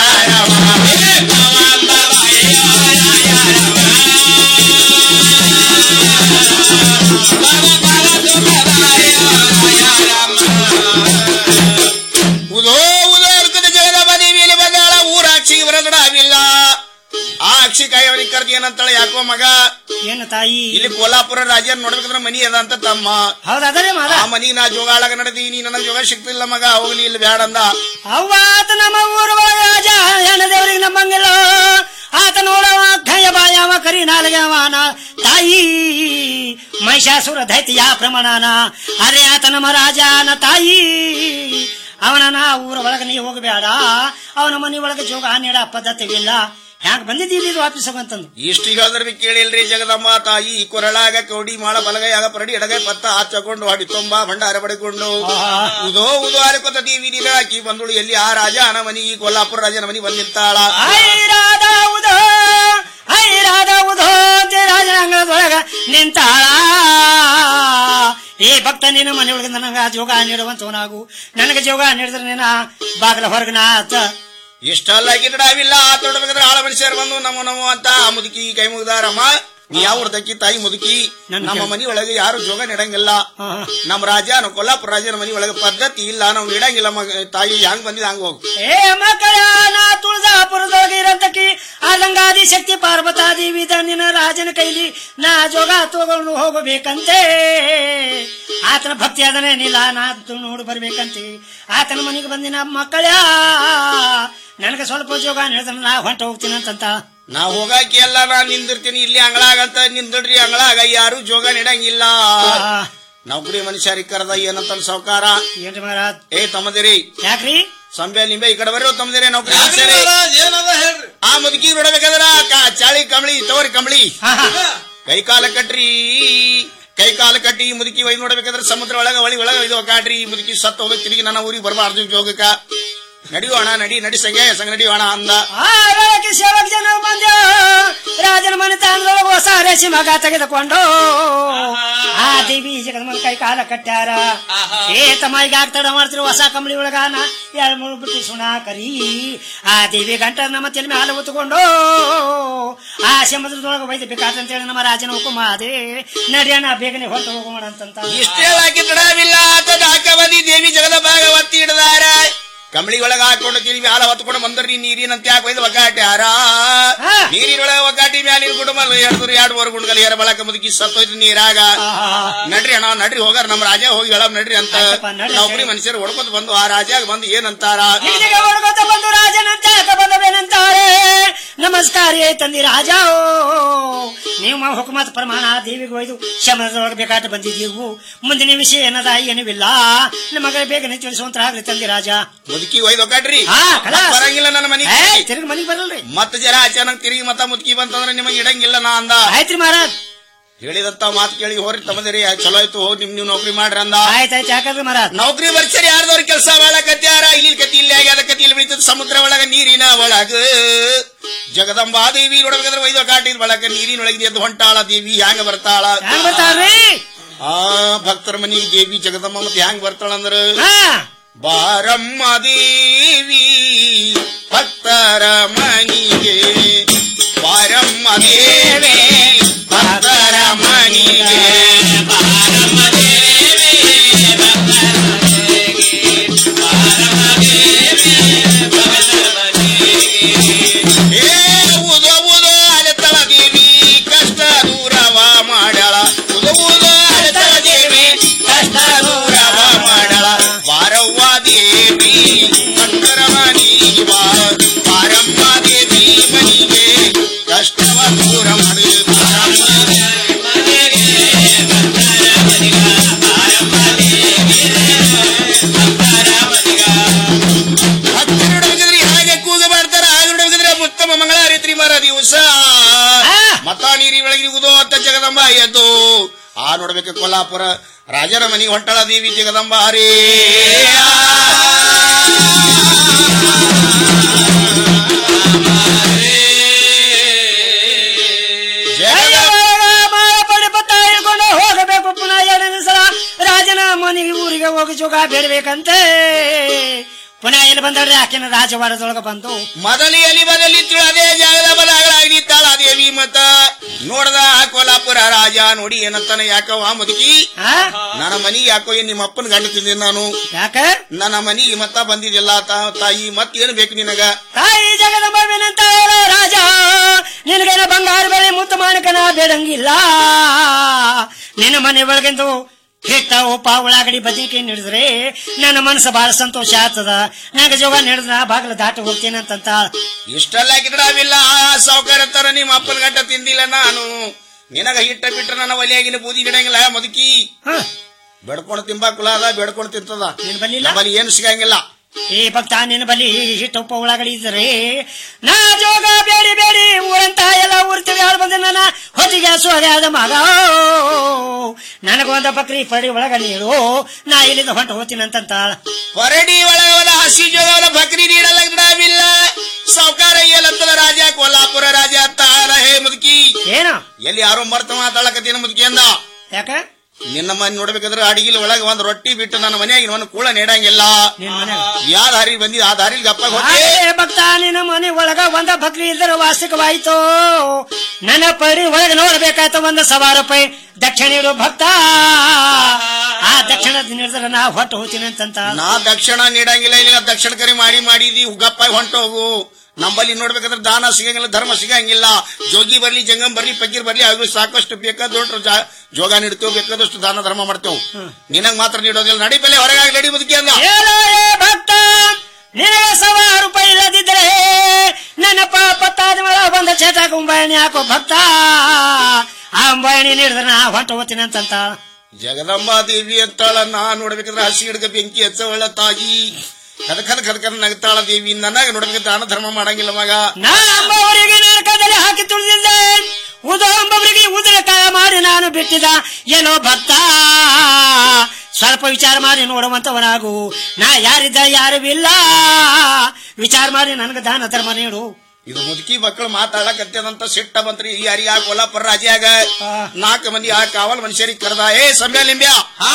Speaker 10: ಉದೋ ಉದೋ ಅನ್ಕೋತ ಜಗದಮ್ಮ ದೇವಿಯಲ್ಲಿ ಬಂದಾಳ ಊರಾಕ್ಷಿ ಇವರಗಡ ಅವಿಲ್ಲ ಆ ಅಕ್ಷಿ ಕಾಯವನಿಗೆ ಕರ್ದಿ ಏನಂತಾಳೆ ಯಾಕೋ ಮಗ
Speaker 6: ಏನು ತಾಯಿ
Speaker 10: ಇಲ್ಲಿ ಕೋಲಾಪುರ ರಾಜ್ಯನ್ ನೋಡ್ಬೇಕಂದ್ರೆ ಮನಿ ಅದ ಅಂತ ತಮ್ಮ
Speaker 6: ಹೌದದೇ ಮಾದ
Speaker 10: ಆ ಮನಿ ನಾ ಜೋಗಾಳಗ ನಡೆದೀನಿ ನನಗೆ ಜೋಗ ಸಿಗ್ತಿಲ್ಲ ಮಗ ಹೋಗ್ಲಿ ಇಲ್ಲಿ ಬ್ಯಾಡ ಅಂದ
Speaker 6: ಅವ್ವ ಆತ ನಮ್ಮ ಊರ ಒಳಗ ರಾಜ ಹೆಣದೇವ್ರಿಗೆ ನಮ್ಮಂಗಿಲ್ಲ ಆತ ನೋಡವ ಕೈಯ ಬಾಯವ ಕರಿ ನಾಲಗವನ ತಾಯಿ ಮಹಿಷಾಸುರ ದೈತ್ಯ ಪ್ರಮಾಣನ ಅರೆ ಆತ ನಮ್ಮ ರಾಜನ ತಾಯಿ ಅವನನ್ನ ಊರ ಒಳಗ ನೀ ಹೋಗಬೇಡ ಅವನ ಮನಿ ಒಳಗೆ ಜೋಗ ನೀಡ ಪದ್ಧತಿವಿಲ್ಲ ಹ್ಯಾಂಗ ಬಂದಿದ್ದೀವಿ ಇದು ಆಫೀಸ್ ಅಂತಂದು
Speaker 10: ಇಷ್ಟು ಹೇಳಿದ್ರೆ ಕೇಳಿಲ್ರಿ ಜಗದಮ್ಮ ತಾಯಿ ಕೊರಳಾಗ ಕೌಡಿ ಮಾಳ ಬಲಗೈಯಾಗ ಪರಡಿ ಎಡಗೈ ಪತ್ತ ಹಾಚಕೊಂಡು ಹಾಡಿ ತುಂಬ ಭಂಡಾರ ಪಡೆಕೊಂಡು ಉದೋ ಉದೋ ಅರಕೊತ ದೇವಿ ನೀರ ಹಾಕಿ ಬಂದಳು ಎಲ್ಲಿ ಆ ರಾಜ ಅನ ಮನಿ ಈ ಕೊಲ್ಲಾಪುರ ರಾಜನ ಮನಿ ಬಂದಿರ್ತಾಳ
Speaker 6: ಐರಾದ ಉದೋ ಐರಾದ ಉದೋ ಅಂತ ರಾಜನ ಅಂಗಳದೊಳಗ ನಿಂತಾಳ ಏ ಭಕ್ತ ನೀನು ಮನೆಯೊಳಗೆ ನನಗ ಜೋಗ ನೀಡುವಂತವನಾಗು ನನಗೆ ಜೋಗ ನೀಡಿದ್ರೆ ನೀನ ಬಾಗಲ ಹೊರಗನ ಆತ
Speaker 10: ಇಷ್ಟಲ್ಲ ಗಿಡವಿಲ್ಲ ತೊಡಬೇಕಾದ್ರೆ ಆಳ ಮನುಷ್ಯರು ಬಂದು ನಮೋ ನಮೋ ಅಂತ ಆ ಮುದುಕಿ ಕೈ ಮುಗ್ದಾರಮ್ಮ ನೀ ಯಾವ ದಕ್ಕಿ ತಾಯಿ ಮುದುಕಿ ನಮ್ಮ ಮನಿ ಒಳಗೆ ಯಾರು ಜೋಗ ನೀಡಂಗಿಲ್ಲ ನಮ್ಮ ರಾಜ ನಾವು ಕೊಲ್ಲಾಪುರ ರಾಜನ ಮನಿ ಒಳಗೆ ಪದ್ಧತಿ ಇಲ್ಲ ನಾವು ನೀಡಂಗಿಲ್ಲ ಮಗ ತಾಯಿ ಹೆಂಗ್ ಬಂದಿದ ಹಂಗ ಹೋಗು
Speaker 6: ಏ ಮಕ್ಕಳ ನಾ ತುಳಜಾಪುರದೊಳಗೆ ಇರಂತಕಿ ಆದಂಗಾದಿ ಶಕ್ತಿ ಪಾರ್ವತಾ ದೇವಿ ನಿನ್ನ ರಾಜನ ಕೈಲಿ ನಾ ಜೋಗ ತಗೊಂಡು ಹೋಗಬೇಕಂತೆ ಆತನ ಭಕ್ತಿ ಅದನೇನಿಲ್ಲ ನಾ ತು- ನೋಡಿ ಬರ್ಬೇಕಂತೆ ಆತನ ಮನೆಗೆ ಬಂದಿನ ಮಕ್ಕಳ ನನಗೆ ಸ್ವಲ್ಪ ಜೋಗ ಹೇಳಿದ್ರೆ ನಾ ಹೊಂಟ ಹೋಗ್ತೀನಿ ಅಂತಂತ
Speaker 10: ನಾ ಹೋಗಾಕಿ ಎಲ್ಲ ನಾ ನಿಂದಿರ್ತೀನಿ ಇಲ್ಲಿ ಅಂಗಳಾಗ ಅಂತ ನಿಂದಿಡ್ರಿ ಅಂಗಳಾಗ ಯಾರು ಜೋಗ ನೀಡಂಗಿಲ್ಲ ನೌಕರಿ ಮನುಷ್ಯರಿಗೆ ಕರೆದ ಏನಂತ ಸಾವುಕಾರ
Speaker 6: ಏನ್ರಿ ಮಹಾರಾಜ್
Speaker 10: ಏ ತಮ್ಮದಿರಿ
Speaker 6: ಯಾಕ್ರಿ
Speaker 10: ಸಂಬೆ ಲಿಂಬೆ ಈ ಕಡೆ ಬರೋ ತಮ್ಮದಿರಿ ನೌಕರಿ ಮನುಷ್ಯರೇ ಆ ಮುದುಕಿ ನೋಡ್ಬೇಕಾದ್ರ ಕಾ- ಚಾಳಿ ಕಂಬಳಿ ತವರಿ ಕಂಬಳಿ ಕೈ ಕಾಲ ಕಟ್ರಿ ಕೈ ಕಾಲ ಕಟ್ಟಿ ಈ ಮುದುಕಿ ಒಯ್ದು ನೋಡ್ಬೇಕಾದ್ರೆ ಸಮುದ್ರ ಒಳಗ ಒಳಿ ಒಳಗ ಇದು ಕಾಡ್ರಿ ಈ ಮುದುಕಿ ಸತ್ತು ಹೋಗಿ ತಿರುಗಿ ನನ್ನ ಊರಿಗೆ ಬರಬಾರ್ದು ಜೋಗಕ್ಕ ನಡಿಯೋಣ ನಡಿ ನಡಿ ಸಂಗೆ ಸಂಗ ನಡಿಯೋಣ ಅಂದ
Speaker 6: ಆ ವೇಳೆಗೆ ಸೇವಕ ಜನ ಬಂದು ರಾಜನ ಮನೆ ತಾಂದೊಳಗೆ ಹೊಸ ರೇಷಿ ಮಗ ತೆಗೆದುಕೊಂಡು ಆ ದೇವಿ ಜಗನ್ಮನ ಕೈ ಕಾಲ ಕಟ್ಟ್ಯಾರ ಏ ತಮ್ಮ ಈಗ ಆಗ್ತಡ ಮಾಡ್ತಿರು ಹೊಸ ಕಂಬಳಿ ಒಳಗಾನ ಎರಡು ಮೂರು ಬಿಟ್ಟು ಸುಣ ಕರಿ ಆ ದೇವಿ ಗಂಟ ನಮ್ಮ ತಲೆ ಮೇಲೆ ಹಾಲು ಹೊತ್ತುಕೊಂಡು ಆ ಸಮುದ್ರದೊಳಗೆ ಒಯ್ದು ಬೇಕಾದಂತೇಳಿ ನಮ್ಮ ರಾಜನ ಹುಕುಮ ಅದೇ ನಡಿಯೋಣ ಬೇಗನೆ ಹೊರಟು ಹೋಗೋಣ ಅಂತಂತ
Speaker 10: ಇಷ್ಟೆಲ್ಲ ಗಿಡವಿಲ್ಲ ಅಂತ ಹಾಕಬದಿ ದೇವಿ ಜಗದ ಭಾಗ ಒತ್ತಿ ಹಿಡ್ದಾರ ಕಂಬಳಿ ಒಳಗ ಹಾಕೊಂಡು ತಿರುಗಿ ಹಾಲ ಹೊತ್ಕೊಂಡು ಬಂದ್ರಿ ನೀರಿನಂತೆ ಯಾಕೆ ಒಯ್ದು ಒಗ್ಗಾಟಿ ಹಾರ ನೀರಿನೊಳಗ ಒಗ್ಗಾಟಿ ಮ್ಯಾಲಿನ ಕುಟುಂಬ ಎರಡು ಎರಡು ಮೂರು ಗುಂಡ್ಗಲ್ ಏರ ಬಳಕ ಮುದುಕಿ ಸತ್ತೋಯ್ತು ನೀರಾಗ ನಡ್ರಿ ಅಣ್ಣ ನಡ್ರಿ ಹೋಗಾರ ನಮ್ಮ ರಾಜ ಹೋಗಿ ಹೇಳ ನಡ್ರಿ ಅಂತ ನೌಕರಿ ಮನುಷ್ಯರು ಹೊಡ್ಕೊತ ಬಂದು ಆ ರಾಜಾಗ ಬಂದು ಏನಂತಾರ
Speaker 6: ಹೀಗೆ ಹೊರಗೋತ ಬಂದು ರಾಜನಂತ ಬಂದವೇನಂತಾರೆ ನಮಸ್ಕಾರ ಏ ತಂದಿ ರಾಜ ನೀವು ಮಾ ಹುಕುಮತ್ ಪ್ರಮಾಣ ದೇವಿಗೆ ಒಯ್ದು ಶಮನದೊಳಗೆ ಬೇಕಾಟ ಬಂದಿದ್ದೀವು ಮುಂದಿನ ವಿಷಯ ಏನದ ಏನಿಲ್ಲ ನಮಗೆ ಬೇಗನೆ ತಿಳಿಸುವಂತ ಆಗ್ಲಿ ತಂದಿ ರಾಜ
Speaker 10: ಮುದುಕಿ ಒಯ್ದು ಒಗ್ಗಾಟ್ರಿ
Speaker 6: ಹಾ, ಖಲಾಸ್.
Speaker 10: ಬರಂಗಿಲ್ಲ ನನ್ನ ಮನೆಗೆ
Speaker 6: ಏ, ತಿರುಗಿ ಮನೆಗೆ ಬರಲ್ರಿ
Speaker 10: ಮತ್ತ ಜರ ಅಚಾನಕ್ ತಿರುಗಿ ಮತ್ತ ಮುದುಕಿ ಬಂತಂದ್ರೆ ನಿಮಗೆ ಇಡಂಗಿಲ್ಲ ನಾ ಅಂದ
Speaker 6: ಆಯ್ತ್ರಿ ಮಹಾರಾಜ್
Speaker 10: ಹೇಳಿದಂತ ಮಾತು ಕೇಳಿ ಹೋರಿ ತಮ್ಮದಿರಿ ಚಲೋ ಆಯ್ತು ಹೋಗಿ ನಿಮ್ ನೀವು ನೌಕರಿ ಮಾಡ್ರಿ ಅಂದ
Speaker 6: ಆಯ್ತಾಯ್ತು ಯಾಕಂದ್ರೆ ಮಹಾರಾಜ್
Speaker 10: ನೌಕರಿ ಬರ್ಸರಿ ಯಾರ್ದವ್ರ ಕೆಲಸ ಮಾಡಕತ್ಯಾರ ಇಲ್ಲಿ ಕತಿ ಇಲ್ಲಿ ಆಗ್ಯಾದ ಕತಿ ಇಲ್ಲಿ ಬೆಳಿತದ ಸಮುದ್ರ ಒಳಗ ನೀರಿನ ಒಳಗ ಜಗದಂಬಾ ದೇವಿ ನೋಡ್ಬೇಕಾದ್ರೆ ವೈದ್ಯ ಕಾಟಿದ ಒಳಗ ನೀರಿನೊಳಗೆ ಎದ್ದು ಹೊಂಟಾಳ ದೇವಿ ಹ್ಯಾಂಗ ಬರ್ತಾಳ
Speaker 6: ಹ್ಯಾಂಗ ಬರ್ತಾಳ್ರಿ
Speaker 10: ಆ ಭಕ್ತರ ಮನಿಗೆ ದೇವಿ ಜಗದಮ್ಮ ಮತ್ತೆ ಹ್ಯಾಂಗ ಬರ್ತಾಳ ಅಂದ್ರ ಬಾರಮ್ಮ ದೇವಿ ಭಕ್ತರ ಮನಿಗೆ ಬಾರಮ್ಮ ದೇವಿ ಭಕ್ತರ ಮನಿಗೆ ಬಾರಮ್ಮ ದೇವಿ ಭಕ್ತರ ಮನೆಗೆ ಬಾರಮ್ಮ ದೇವಿ ಭಕ್ತರ ಮನೆಗೆ ಏ ಉದೋ ಉದೋ ಅಲೆತಳ ದೇವಿ ಕಷ್ಟ ದೂರವ ಮಾಡ್ಯಾಳ ಉದೋ ಉದೋ ಅಲೆತಳ ದೇವಿ ಕಷ್ಟ ದೂರವ ಮಾಡ್ಯಾಳ ಬಾರವ್ವ ದೇವಿ ಭಕ್ತರ ಮನಿಗೆ ಬಾರ ಬಾರಮ್ಮ ದೇವಿ ಮನಿಗೆ ಕಷ್ಟವ ದೂರ ಮಾಡಿ ಬಾರಮ್ಮ ದೇವಿ ಮನೆಗೆ ಭಕ್ತರ ಮನಿಗ ಬಾರಮ್ಮ ದೇವಿ ಭಕ್ತರ ಮನಿಗ ಹತ್ತಿರ ಹುಡುಗಿದ್ರಿ ಹಾಗೆ ಕೂಗ ಮಾಡ್ತಾರ ಆಗ ಹುಡುಗಿದ್ರೆ ಉತ್ತಮ ಮಂಗಳಾರಿತ್ರಿ ಮರ ದಿವಸ ಮತ ನೀರಿ ಬೆಳಗಿ ಉದೋ ಅಂತ ಜಗದಂಬ ಎದ್ದು ಆ ನೋಡ್ಬೇಕು ಕೊಲ್ಲಾಪುರ ರಾಜರ ಮನಿ ಹೊಂಟಳ ದೇವಿ ಜಗದಂಬ ಹರೇ
Speaker 6: ಹಿಡ್ಕೊಂಡು ಹೋಗಬೇಕು ಪುನಃ ಎರಡನೇ ಸಲ ರಾಜನ ಮನೆಗೆ ಊರಿಗೆ ಹೋಗಿ ಜೋಗ ಬೇಡಬೇಕಂತೆ ಪುನಃ ಎಲ್ಲಿ ಬಂದವ್ರಿ ಆಕೆನ ರಾಜವಾಡದೊಳಗ ಬಂದು
Speaker 10: ಮೊದಲಿಯಲ್ಲಿ ಬದಲಿ ಅದೇ ಜಾಗದ ಬಲಾಗಳಾಗಿ ತಾಳ ದೇವಿ ಮತ ನೋಡ್ದ ಆ ಕೊಲ್ಲಾಪುರ ರಾಜ ನೋಡಿ ಏನಂತಾನೆ ಯಾಕವ ಮುದುಕಿ ನನ್ನ ಮನಿ ಯಾಕೋ ಏನ್ ನಿಮ್ಮ ಅಪ್ಪನ ಗಂಡ ತಿಂದಿನಿ ನಾನು
Speaker 6: ಯಾಕ
Speaker 10: ನನ್ನ ಮನಿಗೆ ಮತ್ತ ಬಂದಿದ್ದಿಲ್ಲ ತಾ- ತಾಯಿ ಮತ್ ಏನ್ ಬೇಕು ನಿನಗ
Speaker 6: ತಾಯಿ ಜಗದಂಬವಿನಂತ ಹೇಳ ರಾಜ ನಿನಗೇನ ಬಂಗಾರ ಬೆಳೆ ಮುತ್ತು ಮಾನಕನ ಬೇಡಂಗಿಲ್ಲ ನಿನ್ನ ಮನೆ ಒಳಗೆಂದು ಹಿಟ್ಟ ಉಪ್ಪ ಉಳ್ಳಾಗಡಿ ಬದನೆಕಾಯಿ ನಡೆದ್ರೆ ನನ್ನ ಮನಸ್ಸು ಬಹಳ ಸಂತೋಷ ಆಗ್ತದ ನಂಗೆ ಜೋಗ ನಡೆದ್ರ ಬಾಗಿಲು ದಾಟಿ ಹೋಗ್ತೀನಿ ಅಂತಂತ
Speaker 10: ಇಷ್ಟೆಲ್ಲ ಗಿಡವಿಲ್ಲ ಸಾವುಕಾರ ತರ ನಿಮ್ಮ ಅಪ್ಪನ ಗಂಟ ತಿಂದಿಲ್ಲ ನಾನು ನಿನಗ ಹಿಟ್ಟ ಬಿಟ್ಟ ನನ್ನ ಒಲೆಯಾಗಿನ ಬೂದಿ ಬಿಡಂಗಿಲ್ಲ ಮುದುಕಿ ಬೆಡ್ಕೊಂಡು ತಿಂಬಾಕುಲ ಅದ ಬೆಡ್ಕೊಂಡು ತಿಂತದ ನಮ್ಮಲ್ಲಿ ಏನು ಸಿಗಂಗಿಲ್ಲ
Speaker 6: ಈ ಭಕ್ತ ನಿನ್ನ ಬಲಿ ಹಿಟ್ಟು ಉಪ್ಪ ಉಳ್ಳಾಗಡಿ ಇದ್ರೆ ನಾ ಜೋಗ ಬೇಡಿ ಬೇಡಿ ಊರಂತ ಎಲ್ಲ ಊರ್ ತಿರುಗಾಡ್ ಬಂದ ನನ್ನ ಹೊತ್ತಿಗೆ ಸೋಗಾದ ಮಗ ನನಗೊಂದ ಬಕ್ರಿ ಪಡಿ ಒಳಗ ನೀಡು ನಾ ಇಲ್ಲಿಂದ ಹೊಂಟ ಹೋಗ್ತೀನಿ ಅಂತಂತ
Speaker 10: ಹೊರಡಿ ಒಳಗವನ ಹಸಿ ಜೋಗವನ ಬಕ್ರಿ ನೀಡಲ್ಲ ಗಿಡವಿಲ್ಲ ಸಾವುಕಾರ ಏನಂತದ ರಾಜ ಕೊಲ್ಲಾಪುರ ರಾಜ ತಾರ ಹೇ ಮುದುಕಿ
Speaker 6: ಏನ
Speaker 10: ಎಲ್ಲಿ ಯಾರೋ ಮರ್ತ ಮಾತಾಡಕತ್ತೀನ ಮುದುಕಿ ಅಂದ
Speaker 6: ಯಾಕ
Speaker 10: ನಿನ್ನ ಮನೆ ನೋಡ್ಬೇಕಾದ್ರೆ ಅಡಿಗಿಲ್ ಒಳಗೆ ಒಂದ್ ರೊಟ್ಟಿ ಬಿಟ್ಟು ನನ್ನ ಮನೆಯಾಗಿ ಒಂದು ಕೂಳ ನೀಡಂಗಿಲ್ಲ ಯಾವ ದಾರಿ ಬಂದಿ ಆ ದಾರಿ ಗಪ್ಪ ಹೋಗಿ
Speaker 6: ಅದೇ ಭಕ್ತ ನಿನ್ನ ಮನೆ ಒಳಗ ಒಂದ ಬಕ್ರಿ ಇಲ್ದರ ವಾರ್ಷಿಕವಾಯಿತು ನನ್ನ ಪರಿ ಒಳಗೆ ನೋಡ್ಬೇಕಾಯ್ತು ಒಂದು ಸವಾ ರೂಪಾಯಿ ದಕ್ಷಿಣ ಇಡು ಭಕ್ತ ಆ ದಕ್ಷಿಣ ನೀಡಿದ್ರೆ ನಾ ಹೊಟ್ಟು ಹೋಗ್ತೀನಿ ಅಂತಂತ
Speaker 10: ನಾ ದಕ್ಷಿಣ ನೀಡಂಗಿಲ್ಲ ಇಲ್ಲ ದಕ್ಷಿಣ ಕರಿ ಮಾಡಿ ಮಾಡಿದಿ ಗಪ್ಪ ಹೊಂಟೋಗು ನಂಬಲ್ಲಿ ನೋಡ್ಬೇಕಾದ್ರೆ ದಾನ ಸಿಗಂಗಿಲ್ಲ ಧರ್ಮ ಸಿಗಂಗಿಲ್ಲ ಜೋಗಿ ಬರ್ಲಿ ಜಂಗಮ್ ಬರ್ಲಿ ಪಕ್ಕೀರ್ ಬರ್ಲಿ ಅವು ಸಾಕಷ್ಟು ಬೇಕಾದಷ್ಟು ಜಾ- ಜೋಗ ನೀಡ್ತೇವೆ ಬೇಕಾದಷ್ಟು ದಾನ ಧರ್ಮ ಮಾಡ್ತೇವೆ ನಿನಗ್ ಮಾತ್ರ ನೀಡೋದಿಲ್ಲ ನಡಿ ಬೆಲೆ ಹೊರಗಾಗಿ ನಡಿ ಬದುಕಿ ಅಂದ
Speaker 6: ಹೇಳೋ ಏ ಭಕ್ತ ನಿನಗೆ ಸವಾ ರೂಪಾಯಿ ಇಲ್ಲದಿದ್ರೆ ನನ್ನ ಪಾಪ ತಾಜ್ ಮಹಲ್ ಬಂದ ಚೇಟ ಕುಂಬಾಯಣಿ ಹಾಕೋ ಭಕ್ತ ಆ ಅಂಬಾಯಣಿ ನೀಡಿದ್ರೆ ನಾ ಹೊಂಟು ಹೋಗ್ತೀನಿ ಅಂತಂತ
Speaker 10: ಜಗದಂಬಾ ದೇವಿ ಅಂತಾಳ ನಾ ನೋಡ್ಬೇಕಾದ್ರೆ ಹಸಿ ಹಿಡ್ಕ ಬೆಂಕಿ ಹಚ್ಚವಳ ತಾಯಿ ಕದಕದ ಕದಕದ ನಗ್ತಾಳ ದೇವಿ ನನಗ ನೋಡ್ಬೇಕಾದ್ರೆ ದಾನ ಧರ್ಮ ಮಾಡಂಗಿಲ್ಲ ಮಗ
Speaker 6: ನಾ ಅಂಬವರಿಗೆ ನರಕದಲ್ಲಿ ಹಾಕಿ ತುಳಿದಿದ್ದೆ ಉದ ಅಂಬವರಿಗೆ ಉದರಕಾಯ ಮಾಡಿ ನಾನು ಬಿಟ್ಟಿದ ಏನೋ ಭಕ್ತ ಸ್ವಲ್ಪ ವಿಚಾರ ಮಾಡಿ ನೋಡುವಂತವನಾಗು ನಾ ಯಾರಿದ್ದ ಯಾರು ಇಲ್ಲ ವಿಚಾರ ಮಾಡಿ ನನಗೆ ದಾನ ಧರ್ಮ ನೀಡು
Speaker 10: ಇದು ಮುದುಕಿ ಮಕ್ಕಳು ಮಾತಾಡಕತ್ತದಂತ ಸಿಟ್ಟ ಬಂತ್ರಿ ಈ ಹರಿಯ ಕೊಲ್ಲಾಪುರ ರಾಜ್ಯಾಗ ನಾಲ್ಕು ಮಂದಿ ಆ ಕಾವಲ್ ಮನುಷ್ಯರಿಗೆ ಕರೆದ ಏ ಸಂಬ್ಯಾ ಲಿಂಬ್ಯಾ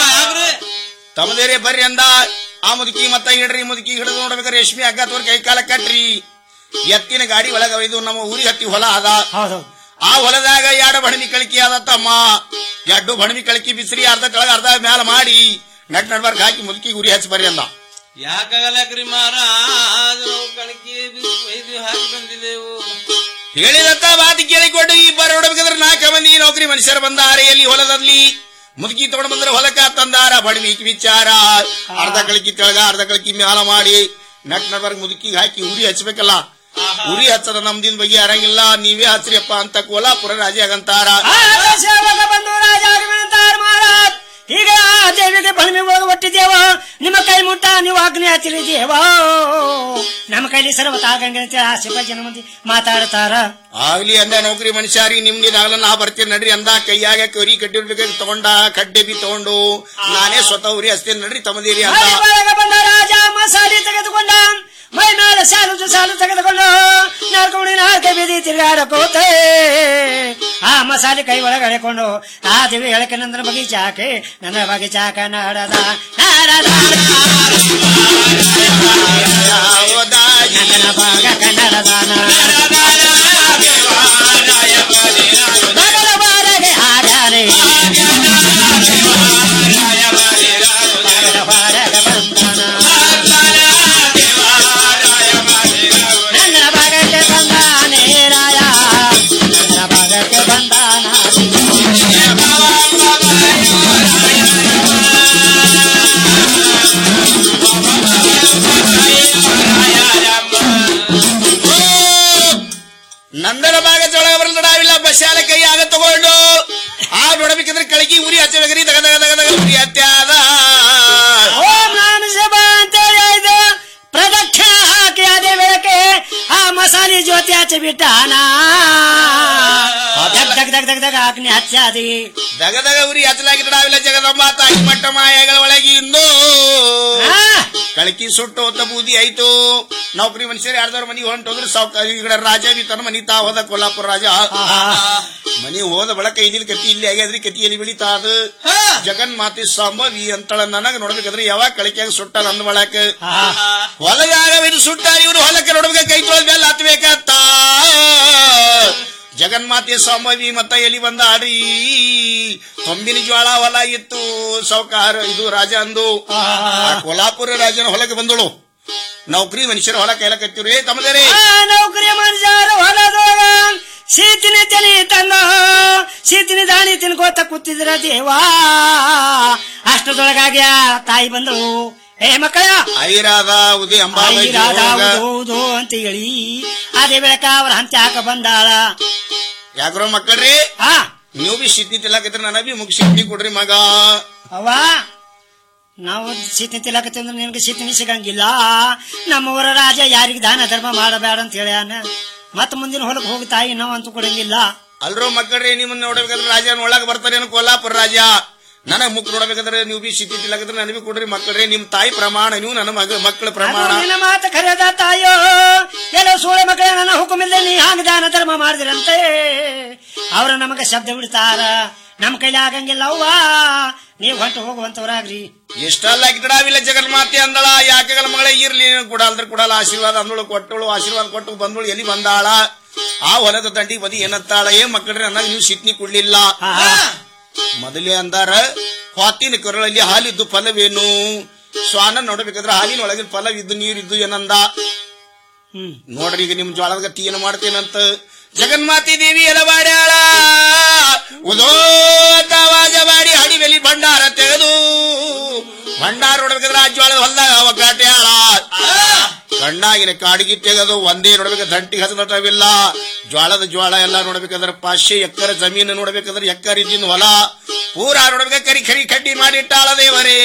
Speaker 10: ತಮ್ಮದೇರೆ ಬರ್ರಿ ಅಂದ ಆ ಮುದುಕಿ ಮತ್ತ ಹಿಡ್ರಿ ಮುದುಕಿ ಹಿಡಿದು ನೋಡ್ಬೇಕಾರೆ ರೇಷ್ಮೆ ಹಗ್ಗ ತೋರ್ ಕೈ ಕಾಲ ಕಟ್ರಿ ಎತ್ತಿನ ಗಾಡಿ ಒಳಗ ಒಯ್ದು ನಮ್ಮ ಊರಿಗೆ ಹತ್ತಿ ಹೊಲ ಅದ ಆ ಹೊಲದಾಗ ಎರಡು ಬಣಮಿ ಕಳಕಿ ಅದ ತಮ್ಮ ಎರಡು ಬಣಮಿ ಕಳಕಿ ಬಿಸಿರಿ ಅರ್ಧ ಕೆಳಗ ಅರ್ಧ ಮ್ಯಾಲ ಮಾಡಿ ನಟ್ ನಡ್ಬರ್ಗ್ ಹಾಕಿ ಮುದುಕಿ ಗುರಿ ಹಚ್ಚಿ ಬರ್ರಿ ಅಂದ
Speaker 11: ಯಾಕಾಗಲಕ್ರಿ ಮಹಾರಾಜ ನಾವು ಕಣಕಿ ಒಯ್ದು ಹಾಕಿ ಬಂದಿದ್ದೆವು
Speaker 10: ಹೇಳಿದಂತ ಮಾತು ಕೇಳಿಕೊಂಡು ಈ ಬರ ಹೊಡಬೇಕಾದ್ರೆ ನಾಲ್ಕು ಮಂದಿ ನೌಕರಿ ಮನುಷ್ಯರು ಬಂದಾರೆ ಎಲ್ಲಿ ಹೊಲದಲ್ಲಿ ಮುದುಕಿ ತಗೊಂಡ್ ಬಂದ್ರೆ ಹೊಲಕ್ಕ ತಂದಾರ ಬಡಮಿ ವಿಚಾರ ಅರ್ಧ ಕಳಕಿ ತೆಳಗ ಅರ್ಧ ಕಳಕಿ ಮ್ಯಾಲ ಮಾಡಿ ನಟ್ ನಡ್ಬರ್ಗ್ ಮುದುಕಿಗೆ ಹಾಕಿ ಉರಿ ಹಚ್ಬೇಕಲ್ಲ ಉರಿ ಹಚ್ಚದ ನಮ್ದಿನ ಬಗ್ಗೆ ಯಾರಂಗಿಲ್ಲ ನೀವೇ ಹಚ್ರಿಯಪ್ಪ ಅಂತ ಕೋಲಾಪುರ ರಾಜ್ಯಾಗಂತಾರ
Speaker 6: ಸೇವಕ ಬಂದು ರಾಜ ಆಗಮನಂತಾರ ಮಹಾರಾಜ್ ಈಗ ಆ ದೇವಿಗೆ ಬಲಮಿ ಒಳಗೆ ಒಟ್ಟಿದ್ದೇವ ನಿಮ್ಮ ಕೈ ಮುಟ್ಟ ನೀವು ಆಜ್ಞೆ ಹತ್ತಿರಿದೇವ ನಮ್ಮ ಕೈಲಿ ಸರ್ವತ ಆಗಂಗಿಲ್ಲ ಆ ಸಿಬ್ಬ ಜನ ಮಂದಿ ಮಾತಾಡ್ತಾರ
Speaker 10: ಆಗ್ಲಿ ಅಂದ ನೌಕರಿ ಮನುಷ್ಯರಿ ನಿಮ್ದಿದಾಗಲ್ಲ ನಾ ಬರ್ತೀನಿ ನಡ್ರಿ ಅಂದ ಕೈಯಾಗ ಕರಿ ಕಟ್ಟಿರ್ಬೇಕಾಗಿ ತಗೊಂಡ ಕಡ್ಡೆ ಬಿ ತಗೊಂಡು ನಾನೇ ಸ್ವತಃ ಉರಿ ಹಚ್ತೇನೆ ನಡ್ರಿ ತಮ್ಮದೇರಿ ಅಂತ
Speaker 6: ಮೈ ಒಳಗೆ ಬಂದ ರಾಜ ಮಸಾಲೆ ತೆಗೆದುಕೊಂಡ ಮೈ ಮೇಲೆ ಸಾಲು ಸಾಲು ತೆಗೆದುಕೊಂಡು ನಾಲ್ಕು ನಾಲ್ಕು ಬೀದಿ ತಿರುಗಾಡಕೋತೆ ಆ ಮಸಾಲೆ ಕೈ ಒಳಗೆ ಎಳೆಕೊಂಡು ಆ ದೇವಿ ಎಳಕೆ ನಂದನ ಬಗೀಚಾಕೆ ನನ್ನ ಬಗೀಚಾಕ ನಾಡದ ನಾಡದ ನಂದನ ಭಾಗ ಕನ್ನಡದಾನ ಬಗಲ ಬಾರಗೆ ಹಾಡಾರೆ ಬಗಲ ಬಾರಗೆ ಬಂದಾನ ನಂದನ ಭಾಗಕ್ಕೆ ಬಂದಾನೆ ರಾಯ ನಂದನ ಭಾಗಕ್ಕೆ ಬಂದಾನ
Speaker 10: ನಂದನ ಭಾಗ ಚೊಳಗ ಬರಲ್ಲ ನಾವಿಲ್ಲ ಬಸ್ಸಾಲ ಕೈ ಆಗ ತಗೊಂಡು ಆ ನೋಡಬೇಕಂದ್ರೆ ಕಳಕಿ ಉರಿ ಹಚ್ಚಬೇಕ್ರಿ ದಗ ದಗ ದಗ ದಗ ಉರಿ ಹತ್ಯಾದ
Speaker 6: ಓಂ ನಾಮ ಸಭಾ ಅಂತೇಳಿ ಆಯ್ತು ಪ್ರದಕ್ಷಿಣ ಹಾಕಿ ಅದೇ ಬೆಳಕೆ ಆ ಮಸಾಲೆ ಜ್ಯೋತಿ ಹಚ್ಚಿ ಬಿಟ್ಟಾನ ದಗ್ ದಗ್ ದಗ್ ದಗ್ ದಗ್ ಹಾಕಿ ಹಚ್ಚಾದಿ
Speaker 10: ದಗ ದಗ ಉರಿ ಹಚ್ಚಲಾಗಿದ್ರೆ ನಾವಿಲ್ಲ ಜಗದಮ್ಮ ತಾಯಿ ಮಟ್ಟ ಮಾಯಗಳ ಒಳಗೆ ಇಂದು ಕಳಕಿ ಸುಟ್ಟು ಹೊತ್ತ ಬೂದಿ ಆಯ್ತು ನೌಕರಿ ಮನುಷ್ಯರು ಯಾರ್ದಾರು ಮನಿ ಹೊಂಟೋದ್ರು ಸಾವುಕಾರ ಈ ಕಡೆ ರಾಜ ಬಿ ತನ್ನ ಮನಿ ತಾ ಹೋದ ಕೊಲ್ಲಾಪುರ ರಾಜ ಮನಿ ಹೋದ ಬಳಕ ಇದಿಲ್ ಕತಿ ಇಲ್ಲಿ ಆಗ್ಯಾದ್ರಿ ಕತಿಯಲ್ಲಿ ಬೆಳಿತಾ ಅದು ಜಗನ್ ಮಾತೆ ಸಂಭವಿ ಅಂತಳ ನನಗ ನೋಡ್ಬೇಕಾದ್ರೆ ಯಾವಾಗ ಕಳಕಿಯಾಗ ಸುಟ್ಟ ನಂದ ಬಳಕ ಹೊಲದಾಗ ಇದು ಸುಟ್ಟ ಇವ್ರು ಹೊಲಕ್ಕೆ ನೋಡ್ಬೇಕು ಕೈ ತೊಳೆದ ಮೇಲೆ ಹತ್ಬೇಕತ್ತ ಜಗನ್ಮಾತೆ ಸಂಭವಿ ಮತ್ತ ಎಲಿ ಬಂದ ಆಡ್ರಿ ತೊಂಬಿನ ಜ್ವಾಳ ಹೊಲ ಇತ್ತು ಸೌಕಾರ ಇದು ರಾಜ ಅಂದು ಆ ಕೊಲ್ಲಾಪುರ ರಾಜನ ಹೊಲಕ್ಕೆ ಬಂದಳು ನೌಕರಿ ಮನುಷ್ಯರ ಹೊಲ ಕೈಲ ಕತ್ತಿವ್ರಿ ತಮ್ಮದೇರಿ
Speaker 6: ಆ ನೌಕರಿ ಮನುಷ್ಯರ ಹೊಲದೊಳಗ ಶೀತಿನ ತಲಿ ತಂದ ಶೀತಿನ ದಾಣಿ ತಿನ್ಕೋತ ಕೂತಿದ್ರ ದೇವಾ ಅಷ್ಟದೊಳಗಾಗಿ ಆ ತಾಯಿ ಬಂದಳು ಏ ಮಕ್ಕಳ
Speaker 10: ಐರಾದ ಉದಿ ಅಂಬಾಬೈ
Speaker 6: ಐರಾದ
Speaker 10: ದೇವ್ರೊಳಗ.
Speaker 6: ಹೌದು ಅಂತ ಹೇಳಿ ಅದೇ ಬೆಳಕ ಅವ್ರ ಹಂತ ಹಾಕ ಬಂದಾಳ
Speaker 10: ಯಾಕ್ರೋ ಮಕ್ಕಳ್ರಿ ನೀವು ಬಿ ಶಿಟ್ನಿ ತಿಲ್ಲಕತ್ರಿ ನನ್ನ ಬಿ ಮುಗ್ ಶಿಟ್ನಿ ಕೊಡ್ರಿ ಮಗ
Speaker 6: ಅವ್ವ ನಾವು ಸೀತಿನ ತಿಲಕತ್ತಂದ್ರೆ ನಿನಗೆ ಸೀತಿನಿ ಸಿಗಂಗಿಲ್ಲ ನಮ್ಮವರ ರಾಜ ಯಾರಿಗೆ ದಾನ ಧರ್ಮ ಮಾಡಬೇಡ ಅಂತ ಹೇಳ್ಯಾನ ಮತ್ತ ಮುಂದಿನ ಹೊಲಕ್ಕೆ ಹೋಗಿ ತಾಯಿ ನಾವು ಅಂತೂ ಕೊಡಂಗಿಲ್ಲ
Speaker 10: ಅಲ್ರೋ ಮಕ್ಕಳ್ರಿ ನಿಮ್ಮನ್ನ ನೋಡ್ಬೇಕಾದ್ರೆ ರಾಜನ ಒಳಗ್ ಬರ್ತಾರೇನು ಕೊಲ್ಲಾಪುರ ರಾಜ ನನಗ್ ಮುಕ್ ನೋಡ್ಬೇಕಾದ್ರೆ ನೀವು ಬಿ ಶಿಟ್ನಿ ತಿಲ್ಲಕತ್ರಿ ನನಗೆ ಕೊಡ್ರಿ ಮಕ್ಕಳ್ರಿ ನಿಮ್ ತಾಯಿ ಪ್ರಮಾಣ ನೀವು ನನ್ನ ಮಗ ಮಕ್ಕಳ ಪ್ರಮಾಣ
Speaker 6: ಅದು ನಿನ್ನ ಮಾತು ಕರೆದ ತಾಯೋ ಎಲ್ಲ ಸೋಳೆ ಮಕ್ಕಳ ನನ್ನ ಹುಕುಮಿಲ್ಲ ನೀ ಹಾಂಗ ದಾನ ಧರ್ಮ ಮಾಡಿದ್ರಂತೆ ಅವ್ರ ನಮಗ ಶಬ್ದ ಬಿಡ್ತಾರ ನಮ್ ಕೈಲಿ ಆಗಂಗಿಲ್ಲ ಅವ್ವ ನೀವ್ ಹೊಂಟು ಹೋಗುವಂತವ್ರಾಗ್ರಿ
Speaker 10: ಎಷ್ಟಲ್ಲ ಗಿಡವಿಲ್ಲ ಜಗನ್ಮಾತೆ ಅಂದಳ ಯಾಕೆಗಳ ಮಗಳ ಇರ್ಲಿ ಕೊಡಲ್ದ್ರ ಕೊಡಲ್ಲ ಆಶೀರ್ವಾದ ಅಂದಳು ಕೊಟ್ಟಳು ಆಶೀರ್ವಾದ ಕೊಟ್ಟು ಬಂದಳು ಎಲ್ಲಿ ಬಂದಾಳ ಆ ಹೊಲದ ದಂಡಿ ಬದಿ ಏನತ್ತಾಳ ಏ ಮಕ್ಕಳ್ರಿ ನನಗೆ ನೀವು ಸಿಟ್ನಿ ಕೊಡ್ಲಿಲ್ಲ ಮೊದಲೇ ಅಂದಾರ ಹೊತ್ತಿನ ಕರುಳಲ್ಲಿ ಹಾಲಿದ್ದು ಫಲವೇನು ಸ್ವಾನ ನೋಡ್ಬೇಕಾದ್ರೆ ಹಾಲಿನ ಒಳಗಿನ ಫಲವಿದ್ದು ನೀರಿದ್ದು ಏನಂದ ನೋಡ್ರಿ ಈಗ ನಿಮ್ ಜ್ವಾಳದ ಗತಿ ಏನು ಮಾಡ್ತೇನಂತ ಜಗನ್ಮಾತಿ ದೇವಿ ಎಲ್ಲ ಬಾಡ್ಯಾಳ ಉದೋತವಾಜ ಬಾಡಿ ಹಡಿ ಬೆಲಿ ಭಂಡಾರ ತೆಗೆದು ಭಂಡಾರ ನೋಡ್ಬೇಕಾದ್ರೆ ಆ ಜ್ವಾಳದ ಹೊಲ್ದಾಗ ಅವಕಾಟ್ಯಾಳ ಕಣ್ಣಾಗಿನ ಕಾಡಿಗೆ ತೆಗೆದು ಒಂದೇ ನೋಡ್ಬೇಕು ದಂಟಿ ಹಸದಟವಿಲ್ಲ ಜ್ವಾಳದ ಜ್ವಾಳ ಎಲ್ಲ ನೋಡ್ಬೇಕಾದ್ರೆ ಪಾಶ್ಯ ಎಕ್ಕರ ಜಮೀನು ನೋಡ್ಬೇಕಾದ್ರೆ ಎಕ್ಕರ ಇದ್ದಿನ ಹೊಲ ಪೂರಾ ನೋಡ್ಬೇಕ ಕರಿ ಕರಿ ಕಡ್ಡಿ ಮಾಡಿಟ್ಟಾಳ ದೇವರೇ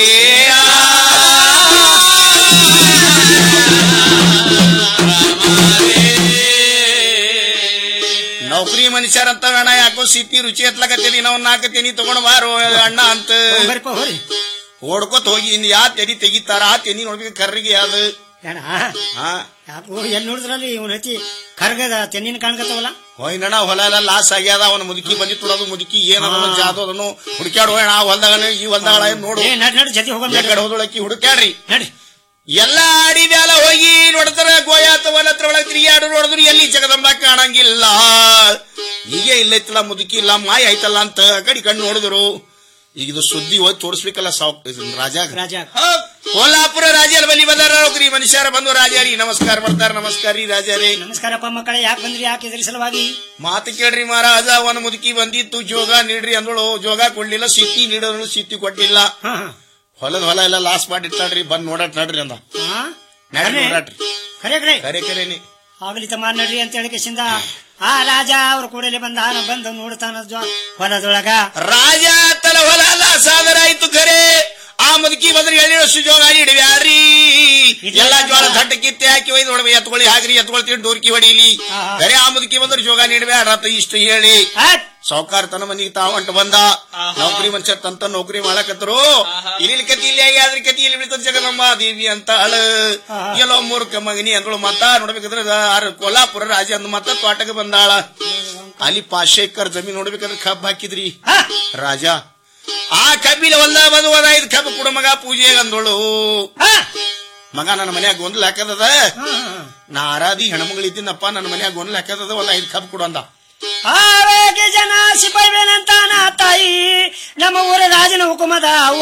Speaker 10: ನೌಕರಿ ಮನುಷ್ಯರಂತ ಬೇಡ ಯಾಕೋ ಸಿಟ್ಟಿ ರುಚಿ ಎತ್ಲಕತ್ತೀನಿ ನಾವು ನಾಲ್ಕು ತೆನಿ ತಗೊಂಡ್ ಬಾರೋ ಅಣ್ಣ ಅಂತ ಓಡ್ಕೋತ ಹೋಗಿ ಇನ್ ಯಾ ತೆನಿ ತೆಗಿತಾರ ಆ ತೆನಿ ನೋಡ್ಬೇಕು ಕರ್ರಿಗೆ ಅದು ಹಾ
Speaker 6: ಯಾಕೋ ಎಲ್ಲಿ ನೋಡಿದ್ರಲ್ಲಿ ಇವನ್ ಹಚ್ಚಿ ಕರ್ಗದ ತೆನ್ನಿನ ಕಾಣ್ಕತ್ತವಲ್ಲ
Speaker 10: ಹೋಯ್ನಣ್ಣ ಹೊಲ ಎಲ್ಲ ಲಾಸ್ ಆಗ್ಯಾದ ಅವನ ಮುದುಕಿ ಬಂದಿ ತುಳದು ಮುದುಕಿ ಏನದ ಜಾದು ಅದನ್ನು ಹುಡುಕ್ಯಾಡ್ ಹೋಗೋಣ ಆ ಹೊಲ್ದಾಗ ಈ ಹೊಲ್ದಾಗ ನೋಡು
Speaker 6: ಏ ನಡ್ ನಡ್ ಜೊತೆ ಹೋಗೋಣ
Speaker 10: ಕಡೆ ಹೋದೊಳಕಿ ಹುಡುಕ್ಯಾಡ್ರಿ
Speaker 6: ನಡಿ
Speaker 10: ಎಲ್ಲಾ ಅಡಿ ಮ್ಯಾಲ ಹೋಗಿ ನೋಡ್ತಾರ ಗೋಯಾತ ಹೊಲತ್ರ ಒಳಗ್ ತಿರುಗಾಡು ನೋಡಿದ್ರು ಎಲ್ಲಿ ಜಗದಂಬ ಕಾಣಂಗಿಲ್ಲ ಈಗ ಇಲ್ಲೈತಲ್ಲ ಮುದುಕಿ ಇಲ್ಲ ಮಾಯ ಆಯ್ತಲ್ಲ ಅಂತ ಆ ಕಡೆ ಕಣ್ಣು ನೋಡಿದ್ರು ಈಗ ಇದು ಸುದ್ದಿ ಹೋಗಿ ತೋರಿಸ್ಬೇಕಲ್ಲ ಸಾವ್ ರಾಜ
Speaker 6: ರಾಜ
Speaker 10: ಕೋಲ್ಹಾಪುರ ರಾಜರ ಬಲಿ ಬಂದಾರ ನೌಕರಿ ಮನುಷ್ಯರ ಬಂದು ರಾಜಾರಿ ನಮಸ್ಕಾರ ಮಾಡ್ತಾರ ನಮಸ್ಕಾರ ರೀ ರಾಜಾರಿ
Speaker 6: ನಮಸ್ಕಾರಪ್ಪ ಮಕ್ಕಳೇ ಯಾಕೆ ಬಂದ್ರಿ ಯಾಕೆ ಇದ್ರ ಸಲುವಾಗಿ
Speaker 10: ಮಾತು ಕೇಳ್ರಿ ಮಹಾರಾಜ ಅವನ ಮುದುಕಿ ಬಂದಿತ್ತು ಜೋಗ ನೀಡ್ರಿ ಅಂದಳು ಜೋಗ ಕೊಡ್ಲಿಲ್ಲ ಸಿಟ್ಟಿ ನೀಡೋದು ಸಿಟ್ಟಿ ಕೊಟ್ಟಿಲ್ಲ ಹೊಲದ ಹೊಲ ಎಲ್ಲ ಲಾಸ್ ಮಾಡಿಟ್ಟಾಡ್ರಿ ಬಂದ್ ನೋಡಾಟ್ ನಡ್ರಿ ಅಂದ ನಡ್ರಿ ನೋಡಾಟ್ರಿ
Speaker 6: ಖರೆ ಖರೆ
Speaker 10: ಕರೆ ಕರೇನಿ
Speaker 6: ಆಗ್ಲಿ ತಮ್ಮ ನಡ್ರಿ ಅಂತ ಹೇಳಿಕೆಸಿಂದ ಆ ರಾಜ ಅವ್ರ ಕೂಡಲೇ ಬಂದ ಬಂದು ನೋಡ್ತಾನ ಜ್ವ- ಹೊಲದೊಳಗ
Speaker 10: ರಾಜ ತಲ ಹೊಲ ಲಾಸ್ ಆದರಾಯ್ತು ಖರೆ ಆ ಮುದುಕಿ ಬಂದ್ರೆ ಎಳ್ಳಿರೋ ಸುಜೋಗ ಹಿಡಿವ್ಯಾರಿ ಎಲ್ಲ ಜ್ವಾಳ ದಟ್ಟ ಕಿತ್ತೆ ಹಾಕಿ ಒಯ್ದು ಹೊಡ್ಬೇಕು ಎತ್ಕೊಳ್ಳಿ ಹಾಕ್ರಿ ಎತ್ಕೊಳ್ತೀವಿ ಡೋರ್ಕಿ ಹೊಡೀಲಿ ಖರೆ ಆ ಮುದುಕಿ ಬಂದ್ರೆ ಜೋಗ ನೀಡ್ಬ್ಯಾಡ ಇಷ್ಟು ಹೇಳಿ ಸಾವುಕಾರ ತನ್ನ ಮನಿಗೆ ತಾವಂಟ ಬಂದ ನೌಕರಿ ಮನುಷ್ಯ ತಂತ ನೌಕರಿ ಮಾಡಕತ್ತರು ಇಲ್ಲಿ ಕತಿ ಇಲ್ಲಿ ಆದ್ರೆ ಕತಿ ಇಲ್ಲಿ ಬೀಳ್ತದ ಜಗದಮ್ಮ ದೇವಿ ಅಂತ ಅಳ ಎಲ್ಲೋ ಮೂರ್ಖ ಮಗನಿ ಅಂದಳು ಮತ್ತ ನೋಡ್ಬೇಕಾದ್ರೆ ಆರ್ ಕೊಲ್ಲಾಪುರ ರಾಜ ಅಂದ್ ಮತ್ತ ತೋಟಕ್ಕೆ ಬಂದಾಳ ಅಲ್ಲಿ ಪಾಶೇಕರ್ ಜಮೀನ್ ನೋಡ್ಬೇಕಾದ್ರೆ ಕಬ್ಬ್ ಹಾಕಿದ್ರಿ ರಾಜ ಆ ಕಬ್ಬಿನ ಹೊಲ್ದ ಬಂದು ಒಂದ್ ಐದು ಕಬ್ಬು ಕೊಡು ಮಗ ಪೂಜೆಗೆ ಅಂದಳು ಮಗ ನನ್ನ ಮನ್ಯಾಗ ಗೊಂದಲ ಹಾಕದದ ನಾ ಆರಾದಿ ಹೆಣ್ಮಗಳಿದ್ದೀನಪ್ಪ ನನ್ನ ಮನ್ಯಾಗ ಗೊಂದಲ ಹಾಕದದ ಒಂದ್ ಐದು ಕಪ್ ಕೊಡು ಅಂದ
Speaker 6: ಆವೇಗೆ ಜನ ಸಿಪಾಯಿವೇನಂತಾನ ತಾಯಿ ನಮ್ಮ ಊರ ರಾಜನ ಹುಕುಮದ ಅವ್ವ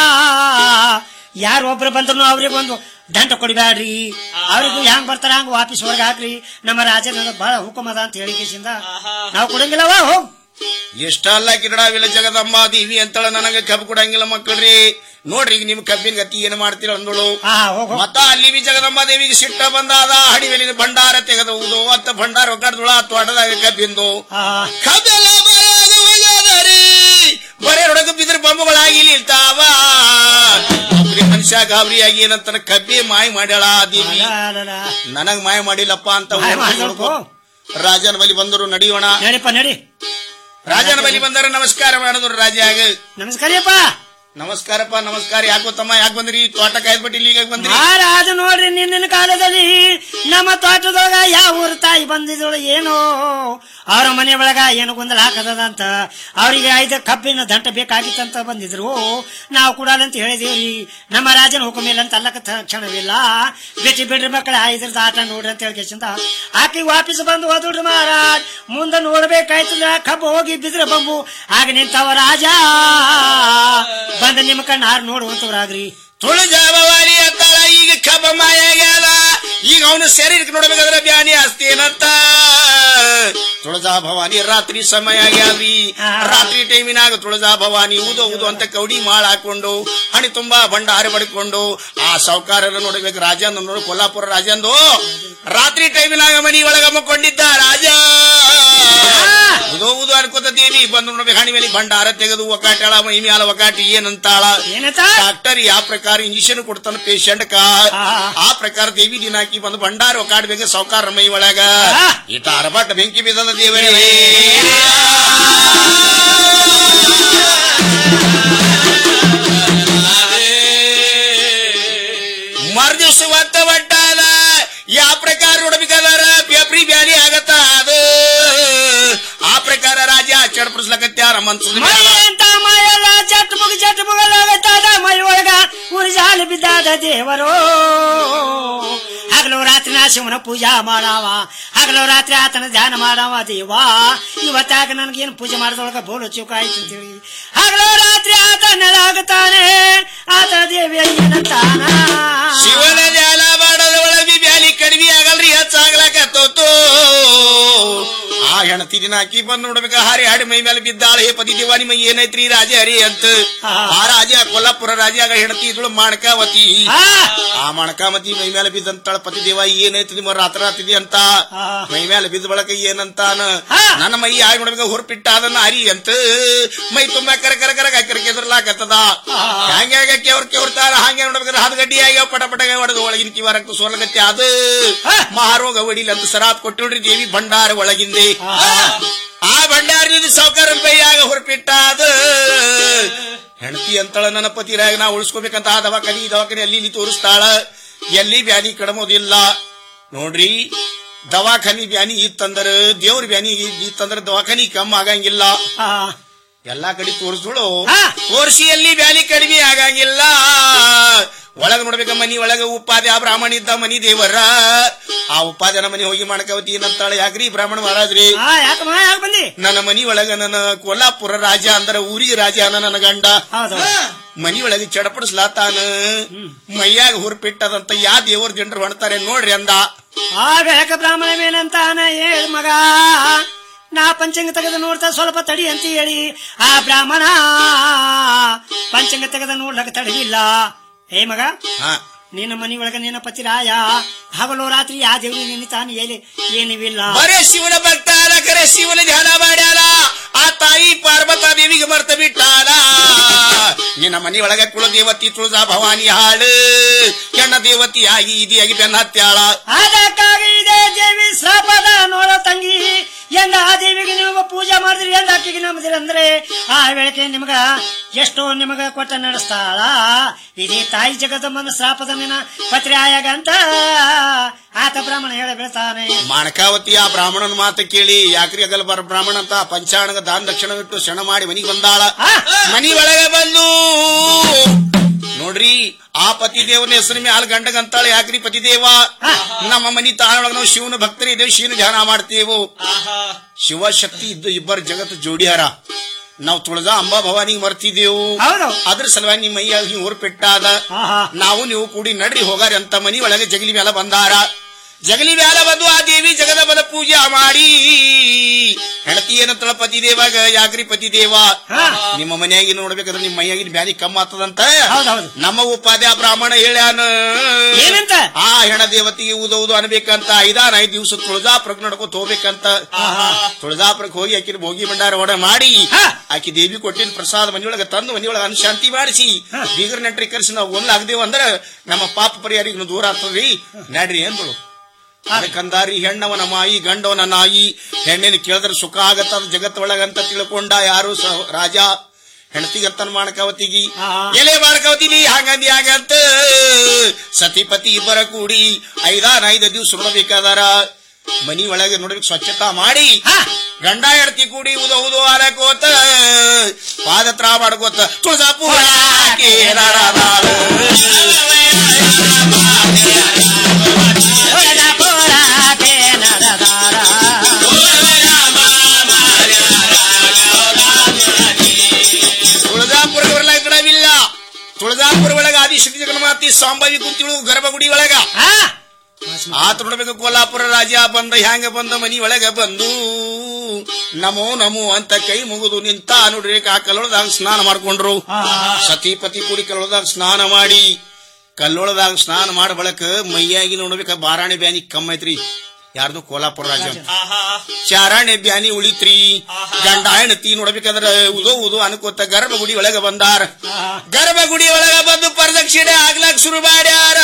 Speaker 6: ಯಾರು ಒಬ್ರು ಬಂದ್ರು ಅವ್ರಿಗೆ ಒಂದು ದಂಡ ಕೊಡಬ್ಯಾಡ್ರಿ ಅವ್ರಿಗೂ ಹೆಂಗ್ ಬರ್ತಾರ ಹಂಗ ವಾಪಸ್ ಹೊರಗೆ ಹಾಕ್ರಿ ನಮ್ಮ ರಾಜನ ಬಹಳ ಹುಕುಮದ ಅಂತ ಹೇಳಿ ಕೇಸಿಂದ ನಾವು ಕೊಡಂಗಿಲ್ಲವ ಹೋಗ್
Speaker 10: ಎಷ್ಟಲ್ಲ ಕಿರಡಾವಿಲ್ಲ ಜಗದಮ್ಮ ದೇವಿ ಅಂತಳ ನನಗ ಕಬ್ಬು ಕೊಡಂಗಿಲ್ಲ ಮಕ್ಕಳ್ರಿ ನೋಡ್ರಿ ಈಗ ನಿಮ್ ಕಬ್ಬಿನ ಗತಿ ಏನ್ ಮಾಡ್ತೀರ ಅಂದಳು ಮತ್ತ ಅಲ್ಲಿ ಬಿ ಜಗದಮ್ಮ ದೇವಿಗೆ ಸಿಟ್ಟ ಬಂದಾದ ಹಡಿವೆಲಿನ ಭಂಡಾರ ತೆಗೆದುವುದು ಅತ್ತ ಭಂಡಾರ ಒಕ್ಕಡ್ದಳ ತೋಟದಾಗ ಕಬ್ಬಿಂದು ಕಬ್ಬೆಲ್ಲ ಬರೆದು ಒಗೆದರಿ ಬರೇ ಹೊಡಗ ಬಿದ್ರ ಬೊಂಬುಗಳಾಗಿ ನಿಲ್ತಾವ ಒಬ್ರಿ ಮನುಷ್ಯ ಗಾಬರಿಯಾಗಿ ಏನಂತಾನ ಕಬ್ಬಿ ಮಾಯ ಮಾಡ್ಯಾಳ ಆ ದೇವಿ ನನಗ್ ಮಾಯ ಮಾಡಿಲ್ಲಪ್ಪ ಅಂತ
Speaker 6: ಮಾಯ ಮಾಡ್ದೋಳ್ಕೊ.
Speaker 10: ರಾಜನ ಬಲಿ ಬಂದರು ನಡೆಯೋಣ
Speaker 6: ನಡಿಪ್ಪ ನಡಿ
Speaker 10: ರಾಜನ ಬಲಿ ಬಂದರು ನಮಸ್ಕಾರ ಮಾಡಿದ್ರು ರಾಜಾಗ
Speaker 6: ನಮಸ್ಕಾರಪ್ಪ
Speaker 10: ನಮಸ್ಕಾರಪ್ಪ ನಮಸ್ಕಾರ ಯಾಕೋ ತಮ್ಮ ಯಾಕೆ ಬಂದ್ರಿ ತೋಟ ಕಾಯ್ದ್ಬಿಟ್ಟು ಇಲ್ಲಿಗೆ ಬಂದ್ರಿ
Speaker 6: ಮಹಾರಾಜ ನೋಡ್ರಿ ನಿನ್ನಿನ ಕಾಲದಲ್ಲಿ ನಮ್ಮ ತೋಟದೊಳಗ ಯಾವ ಊರ ತಾಯಿ ಬಂದಿದ್ದಳು ಏನೋ ಅವ್ರ ಮನೆ ಒಳಗ ಏನು ಗೊಂದಲ ಹಾಕದಂತ ಅವರಿಗೆ ಐದು ಕಬ್ಬಿನ ದಂಟ ಬೇಕಾಗಿತ್ತಂತ ಬಂದಿದ್ರು ನಾವು ಕೊಡಲ್ಲ ಅಂತ ಹೇಳಿದೇವ್ರಿ ನಮ್ಮ ರಾಜನ ಹುಕುಮಿಲ್ಲ ಅಂತ ಅಲ್ಲಕ ಕ್ಷಣವಿಲ್ಲ ಬಿಟ್ಟು ಬಿಡ್ರಿ ಮಕ್ಕಳ ಐದ್ರದ ಆಟ ನೋಡ್ರಿ ಅಂತ ಹೇಳಿ ಆಕಿ ವಾಪಸ್ ಬಂದು ಹೋದ್ರಿ ಮಹಾರಾಜ್ ಮುಂದೆ ನೋಡ್ಬೇಕಾಯ್ತದ ಕಬ್ಬು ಹೋಗಿ ಬಿದ್ರೆ ಬಂಬು ಆಗ ನಿಂತವ ರಾಜ ಬಂದ ನಿಮ್ಮ ಕಣ್ಣು ಹಾರು ನೋಡುವಂತವ್ರಾಗ್ರಿ
Speaker 10: ತುಳಜಾಭವಾನಿ ಅಂತಾಳ ಈಗ ಕಬ್ಬ ಮಾಯ ಆಗ್ಯಾದ ಈಗ ಅವನು ಶರೀರಕ್ಕೆ ನೋಡ್ಬೇಕಾದ್ರೆ ಬ್ಯಾನಿ ಅಸ್ತೇನಂತ ತುಳಜಾ ಭವಾನಿ ರಾತ್ರಿ ಸಮಯ ಆಗ್ಯಾದ್ರಿ ರಾತ್ರಿ ಟೈಮಿನಾಗ ತುಳಜಾ ಭವಾನಿ ಊದು ಊದು ಅಂತ ಕೌಡಿ ಮಾಳ ಹಾಕೊಂಡು ಹಣಿ ತುಂಬಾ ಭಂಡಾರ ಬಡ್ಕೊಂಡು ಆ ಸಾವುಕಾರರ ನೋಡ್ಬೇಕು ರಾಜಂದು ನೋಡು ಕೊಲ್ಲಾಪುರ ರಾಜಂದು ರಾತ್ರಿ ಟೈಮಿನಾಗ ಮನಿ ಒಳಗ ಮಕ್ಕೊಂಡಿದ್ದ ರಾಜ ಉದೋ ಉದು ಅನ್ಕೋತ ದೇವಿ ಬಂದು ನೋಡ್ಬೇಕು ಹಣಿ ಮೇಲೆ ಭಂಡಾರ ತೆಗೆದು ಒಕಾಟಾಳ ಮೈ ಮ್ಯಾಲ ಒಕಾಟಿ ಏನಂತಾಳ ಡಾಕ್ಟರ್ ಯಾವ ಪ್ರಕಾರ ಇಂಜೆಕ್ಷನ್ ಕೊಡ್ತಾನ ಪೇಷಂಟ್ ಕಾ ಆ ಪ್ರಕಾರ ದೇವಿ ದಿನ ಹಾಕಿ ಬಂದು ಭಂಡಾರ ಒಕಾಡ್ಬೇಕು ಸಾವುಕಾರ ಮೈ ಒಳಗ ಈತ ಅರಬಾಟ ಬೆಂಕಿ ಬಿದ್ದದ ದೇವರೇ ಮರ್ದಿವ್ಸ ಒತ್ತ ಬಟ್ಟಾದ ಯಾವ ಪ್ರಕಾರ ನೋಡ್ಬೇಕಾದಾರ ಪೇಪ್ರಿ ಬ್ಯಾನಿ ಆಗತ್ತ ಅದು ಆ ಪ್ರಕಾರ ರಾಜ ಚಡಪಡಿಸ್ಲಕತ್ಯಾರ ಮನ್ಸದ
Speaker 6: ಮೈ ಅಂತ ಮೈಯೆಲ್ಲ ಚಟ್ ಮುಗ ಚಟ್ ಮುಗಲಾಗತ್ತದ ಮೈ ಒಳಗ ಉರಿಜಾಲು ಬಿದ್ದಾದ ದೇವರು ಹಗಲು ರಾತ್ರಿ ನಾ ಶಿವನ ಪೂಜಾ ಮಾಡಾವ ಹಗಲು ರಾತ್ರಿ ಆತನ ಧ್ಯಾನ ಮಾಡಾವ ದೇವ ಇವತ್ತಾಗ ನನಗೇನು ಪೂಜೆ ಮಾಡಿದೊಳಗ ಬೋಲು ಚೂಕ ಆಯ್ತು ಅಂತೇಳಿ ಹಗಲು ರಾತ್ರಿ ಆತ ನೆಲಾಗುತ್ತಾನೆ ಆತ ದೇವಿ ಏನಂತಾನ
Speaker 10: ಶಿವನ ಧ್ಯಾನ ಮಾಡದ ಒಳಗೆ ಬ್ಯಾನಿ ಕಡಿಮೆ ಆಗಲ್ರಿ ಹೆಚ್ಚಾಗ್ಲಕತ್ತೋತು ಆ ಹೆಣತಿ ದಿನ ಹಾಕಿ ಬಂದ್ ನೋಡ್ಬೇಕ ಹಾರಿ ಹಾಡಿ ಮೈ ಮೇಲೆ ಬಿದ್ದಾಳ ಹೇ ಪತಿ ದಿವಾನಿ ಮೈ ಏನೈತ್ರಿ ರಾಜ ಹರಿ ಅಂತ ಆ ರಾಜ ಕೊಲ್ಲಾಪುರ ರಾಜಾಗ ಹೆಣತಿ ಇದ್ಳು ಮಾಣಕಾವತಿ ಆ ಮಾಣಕಾವತಿ ಮೈ ಮೇಲೆ ಬಿದ್ದಂತಾಳ ಪತಿ ದೇವ ಏನೈತಿ ನಿಮ್ಮ ರಾತ್ರ ರಾತ್ರಿ ಅಂತ ಮೈ ಮೇಲೆ ಬಿದ್ದ ಬಳಕ ಏನಂತಾನ ನನ್ನ ಮೈ ಆಗಿ ನೋಡ್ಬೇಕ ಹೊರಪಿಟ್ಟ ಅದನ್ನ ಹರಿ ಅಂತ ಮೈ ತುಂಬಾ ಕರ ಕರ ಕರ ಕರ ಕೆದರ್ಲಾಕತ್ತದ ಹಂಗೆ ಹಂಗೆ ಕೆವ್ರ ಕೆವ್ರತಾರ ಹಂಗೆ ನೋಡ್ಬೇಕಾದ್ರೆ ಹದ್ ಗಡ್ಡಿ ಆಗ್ಯಾವ ಪಟ ಪಟ ಹೊಡೆದು ಒಳಗಿನ ಕಿವ ರಕ್ತ ಸೋಲಗತ್ತೆ ಅದು ಮಹಾರೋಗ ಹೊಡಿಲಿ ಅಂತ ಸರಾತ್ ಕೊಟ್ಟಿಡ್ರಿ ದೇವಿ ಭಂಡಾರ ಒಳಗಿಂದೆ ಆ ಭಂಡಾರದಿಂದ ಸಾವುಕಾರ ಕೈಯಾಗ ಹೊರಪಿಟ್ಟ ಅದು ಹೆಂಡತಿ ಅಂತಳ ನನ್ನ ಪತಿರಾಗ ನಾ ಉಳಿಸ್ಕೋಬೇಕಂತ ಆ ದವಾಖಾನಿ ಈ ದವಾಖಾನಿ ಅಲ್ಲಿ ಇಲ್ಲಿ ತೋರಿಸ್ತಾಳ ಎಲ್ಲಿ ಬ್ಯಾನಿ ಕಡಮೋದಿಲ್ಲ ನೋಡ್ರಿ ದವಾಖಾನಿ ಬ್ಯಾನಿ ಇತ್ತಂದ್ರ ದೇವ್ರ ಬ್ಯಾನಿ ಇತ್ತಂದ್ರ ದವಾಖಾನಿ ಕಮ್ಮ ಆಗಂಗಿಲ್ಲ ಎಲ್ಲಾ ಕಡೆ ತೋರಿಸ್ದಳು ತೋರಿಸಿ ಎಲ್ಲಿ ಬ್ಯಾನಿ ಕಡಿಮೆ ಆಗಂಗಿಲ್ಲ ಒಳಗ ನೋಡ್ಬೇಕ ಮನಿ ಒಳಗ ಉಪಾಧ್ಯ ಆ ಬ್ರಾಹ್ಮಣ ಇದ್ದ ಮನಿ ದೇವರ ಆ ಉಪಾಧ್ಯನ ಮನಿ ಹೋಗಿ ಮಾಡ್ಕವತಿ ಏನಂತಾಳ ಯಾಕ್ರಿ ಬ್ರಾಹ್ಮಣ ಮಹಾರಾಜ್ರಿ
Speaker 6: ಯಾಕಮ್ಮ ಯಾಕೆ ಬಂದಿ
Speaker 10: ನನ್ನ ಮನಿ ಒಳಗ ನನ್ನ ಕೊಲ್ಲಾಪುರ ರಾಜ ಅಂದ್ರ ಊರಿಗೆ ರಾಜ ಅನ ನನ್ನ ಗಂಡ ಮನಿ ಒಳಗೆ ಚಡಪಡಿಸ್ಲಾತಾನ ಮೈಯಾಗ ಹುರ್ಪಿಟ್ಟದಂತ ಯಾ ದೇವ್ರ ಜನರು ಹೊಣ್ತಾರೆ ನೋಡ್ರಿ ಅಂದ
Speaker 6: ಆಗ ಯಾಕ ಬ್ರಾಹ್ಮಣ ಏನಂತಾನ ಹೇಳ್ ಮಗ ನಾ ಪಂಚಂಗ ತೆಗೆದು ನೋಡ್ತಾ ಸ್ವಲ್ಪ ತಡಿ ಅಂತ ಹೇಳಿ ಆ ಬ್ರಾಹ್ಮಣ ಪಂಚಂಗ ತೆಗೆದು ನೋಡ್ಲಕ್ಕ ತಡವಿಲ್ಲ ಹೇ ಮಗ ನಿನ್ನ ಮನಿ ಒಳಗ ನಿನ್ನ ಪತಿ ರಾಯ ಹಗಲು ರಾತ್ರಿ ಯಾ ದೇವ್ರಿ ನಿನ್ನ ತಾನು ಏಲಿ ಏನಿವಿಲ್ಲ
Speaker 10: ಬರೇ ಶಿವನ ಭಕ್ತಾನ ಕರೆ ಶಿವನ ಧ್ಯಾನ ಮಾಡ್ಯಾನ ಆ ತಾಯಿ ಪಾರ್ವತಾ ದೇವಿಗೆ ಮರ್ತ ಬಿಟ್ಟಾನ ನಿನ್ನ ಮನಿ ಒಳಗ ಕುಲ ದೇವತಿ ತುಳಜಾ ಭವಾನಿ ಹಾಳು ಹೆಣ್ಣ ದೇವತಿ ಆಗಿ ಇದಿಯಾಗಿ ಬೆನ್ನ ಹತ್ಯಾಳ
Speaker 6: ಅದಕ್ಕಾಗಿ ಇದೇ ದೇವಿ ಶ್ರಾಪದ ನೋಡ ತಂಗಿ ಎಂದ ಆ ದೇವಿಗೆ ನೀವು ಪೂಜೆ ಮಾಡಿದ್ರಿ ಎಂದ ಆಕೆಗೆ ನಂಬದಿರಿ ಅಂದ್ರೆ ಆ ವೇಳೆಗೆ ನಿಮಗ ಎಷ್ಟೋ ನಿಮಗ ಕೊಟ್ಟ ನಡೆಸ್ತಾಳ ಇದೇ ತಾಯಿ ಜಗದಮ್ಮನ ಶ್ರಾಪದ ನಿನ್ನ ಪತ್ರಿ ಆಯಾಗ ಅಂತ ಆತ ಬ್ರಾಹ್ಮಣ ಹೇಳ ಬೀಳ್ತಾನೆ
Speaker 10: ಮಾಣಕಾವತಿ ಆ ಬ್ರಾಹ್ಮಣನ ಮಾತು ಕೇಳಿ ಯಾಕ್ರಿ ಆಗಲ್ ಬರ ಬ್ರಾಹ್ಮಣ ಅಂತ ಪಂಚಾಣಗ ದಾನ ದಕ್ಷಿಣ ಇಟ್ಟು ಶಣ ಮಾಡಿ ಮನಿಗೆ ಬಂದಾಳ ಮನಿ ಒಳಗೆ ಬಂದು ನೋಡ್ರಿ ಆ ಆ ಪತಿ ದೇವನ ಹೆಸರು ಮ್ಯಾಲ ಗಂಡಗಂತಾಳೆ ಯಾಕ್ರಿ ಪತಿ ದೇವ ನಮ್ಮ ಮನಿ ತಾಳೊಳಗ ನಾವು ಶಿವನ ಭಕ್ತರಿದ್ದೇವೆ ಶಿವನ ಧ್ಯಾನ ಮಾಡ್ತೇವು ಶಿವ ಶಕ್ತಿ ಇದ್ದು ಇಬ್ಬರು ಜಗತ್ತು ಜೋಡಿಯಾರ ನಾವು ತುಳಜಾ ಅಂಬಾ ಭವಾನಿಗೆ ಮರ್ತಿದ್ದೇವು ಅದ್ರ ಸಲುವಾಗಿ ನಿಮ್ಮ ಮೈಯಾಗ ಹಿಂಗ್ ಊರ್ ಪೆಟ್ಟಾದ ನಾವು ನೀವು ಕೂಡಿ ನಡ್ರಿ ಹೋಗಾರಿ ಅಂತ ಮನಿ ಒಳಗೆ ಜಗಲಿ ಮೇಲೆ ಬಂದಾರ ಜಗಲಿ ಮ್ಯಾಲ ಬಂದು ಆ ದೇವಿ ಜಗದಬಲ ಪೂಜೆ ಮಾಡಿ ಹೆಣತಿ ಏನಂತಳ ಪತಿ ದೇವಾಗ ಯಾಕ್ರಿ ಪತಿ ದೇವ ನಿಮ್ಮ ಮನೆಯಾಗಿ ನೋಡ್ಬೇಕಾದ್ರೆ ನಿಮ್ಮ ಮೈಯಾಗಿನ ಬ್ಯಾನಿ ಕಮ್ಮ ಆಗ್ತದಂತ ನಮ್ಮ ಉಪಾಧ್ಯ ಬ್ರಾಹ್ಮಣ ಹೇಳ್ಯಾನ
Speaker 6: ಏನಂತ?
Speaker 10: ಆ ಹೆಣ ದೇವತೆಗೆ ಊದೌದು ಅನ್ಬೇಕಂತ ಐದಾನ ಐದ್ ದಿವಸ ತುಳಜಾಪುರಕ್ ನಡ್ಕೊತ ಹೋಗ್ಬೇಕಂತ ತುಳಜಾಪುರಕ್ಕೆ ಹೋಗಿ ಆಕಿನ ಭೋಗಿ ಭಂಡಾರ ಒಡ ಮಾಡಿ ಆಕಿ ದೇವಿ ಕೊಟ್ಟಿನ ಪ್ರಸಾದ ಮನಿಯೊಳಗ ತಂದು ಮನಿಯೊಳಗ ಅನುಶಾಂತಿ ಮಾಡಿಸಿ ಬೀಗರ್ ನೆಂಟ್ರಿ ಕರ್ಸಿ ನಾವು ಒಂದಾಗ್ದೇವು ಅಂದ್ರ ನಮ್ಮ ಪಾಪ ಪರಿಹಾರಿಗೆ ದೂರ ಆಗ್ತದ್ರಿ ನಡ್ರಿ ಅಂದಳು ಅದಕ್ಕಂದಾರಿ ಹೆಣ್ಣವನ ಮಾಯಿ ಗಂಡವನ ನಾಯಿ ಹೆಣ್ಣಿನ ಕೇಳಿದ್ರೆ ಸುಖ ಆಗತ್ತದ ಜಗತ್ತೊಳಗಂತ ತಿಳ್ಕೊಂಡ ಯಾರು ಸ- ರಾಜ ಹೆಂಡತಿಗಂತನ ಮಾಡ್ಕವತಿಗಿ ಎಲೆ ಮಾಡ್ಕವತಿಲಿ ಹಂಗಂದಿ ಹಾಗಂತ ಸತಿಪತಿ ಇಬ್ಬರ ಕೂಡಿ ಐದಾನ ಐದು ದಿವ್ಸ ನೋಡ್ಬೇಕಾದಾರ ಮನಿ ಒಳಗೆ ನೋಡ್ಬೇಕು ಸ್ವಚ್ಛತಾ ಮಾಡಿ ಗಂಡ ಹೆಂಡತಿ ಕೂಡಿ ಉದ ಉದು ಆರಕೋತ ಪಾದತ್ರ ಮಾಡ್ಕೋತ ತುಳಜಾಪುರ ತುಳಜಾಪುರ ಬರ್ಲಾಕ ಬಿಡವಿಲ್ಲ ತುಳಜಾಪುರ ಒಳಗ ಆದಿಶಕ್ತಿ ಜಗನ್ಮಾತಿ ಸಾಂಬಾವಿ ಕುಂತಿಳು ಗರ್ಭಗುಡಿ ಒಳಗ ಆತ ನೋಡ್ಬೇಕು ಕೋಲಾಪುರ ರಾಜ ಬಂದ ಹ್ಯಾಂಗ ಬಂದ ಮನಿ ಒಳಗ ಬಂದು ನಮೋ ನಮೋ ಅಂತ ಕೈ ಮುಗಿದು ನಿಂತ ನೋಡ್ರಿ ಆ ಕಲ್ಲೊಳದಾಗ ಸ್ನಾನ ಮಾಡ್ಕೊಂಡ್ರು ಸತಿಪತಿ ಕೂಡಿ ಕಲ್ಲೊಳದಾಗ ಸ್ನಾನ ಮಾಡಿ ಕಲ್ಲೊಳದಾಗ ಸ್ನಾನ ಮಾಡ ಬಳಕ ಮೈಯಾಗಿ ನೋಡ್ಬೇಕ ಬಾರಾಣಿ ಬ್ಯಾನಿ ಕಮ್ಮ ಐತ್ರಿ ಯಾರ್ದು ಕೋಲಾಪುರ ರಾಜ ಚಾರಾಣೆ ಬ್ಯಾನಿ ಉಳಿತ್ರಿ ಗಂಡ ಹೆಣತಿ ನೋಡ್ಬೇಕಾದ್ರ ಉದೋ ಉದೋ ಅನ್ಕೋತ ಗರ್ಭಗುಡಿ ಒಳಗ ಬಂದಾರ ಗರ್ಭಗುಡಿ ಒಳಗ ಬಂದು ಪ್ರದಕ್ಷಿಣೆ ಆಗ್ಲಾಕ್ ಶುರು ಮಾಡ್ಯಾರ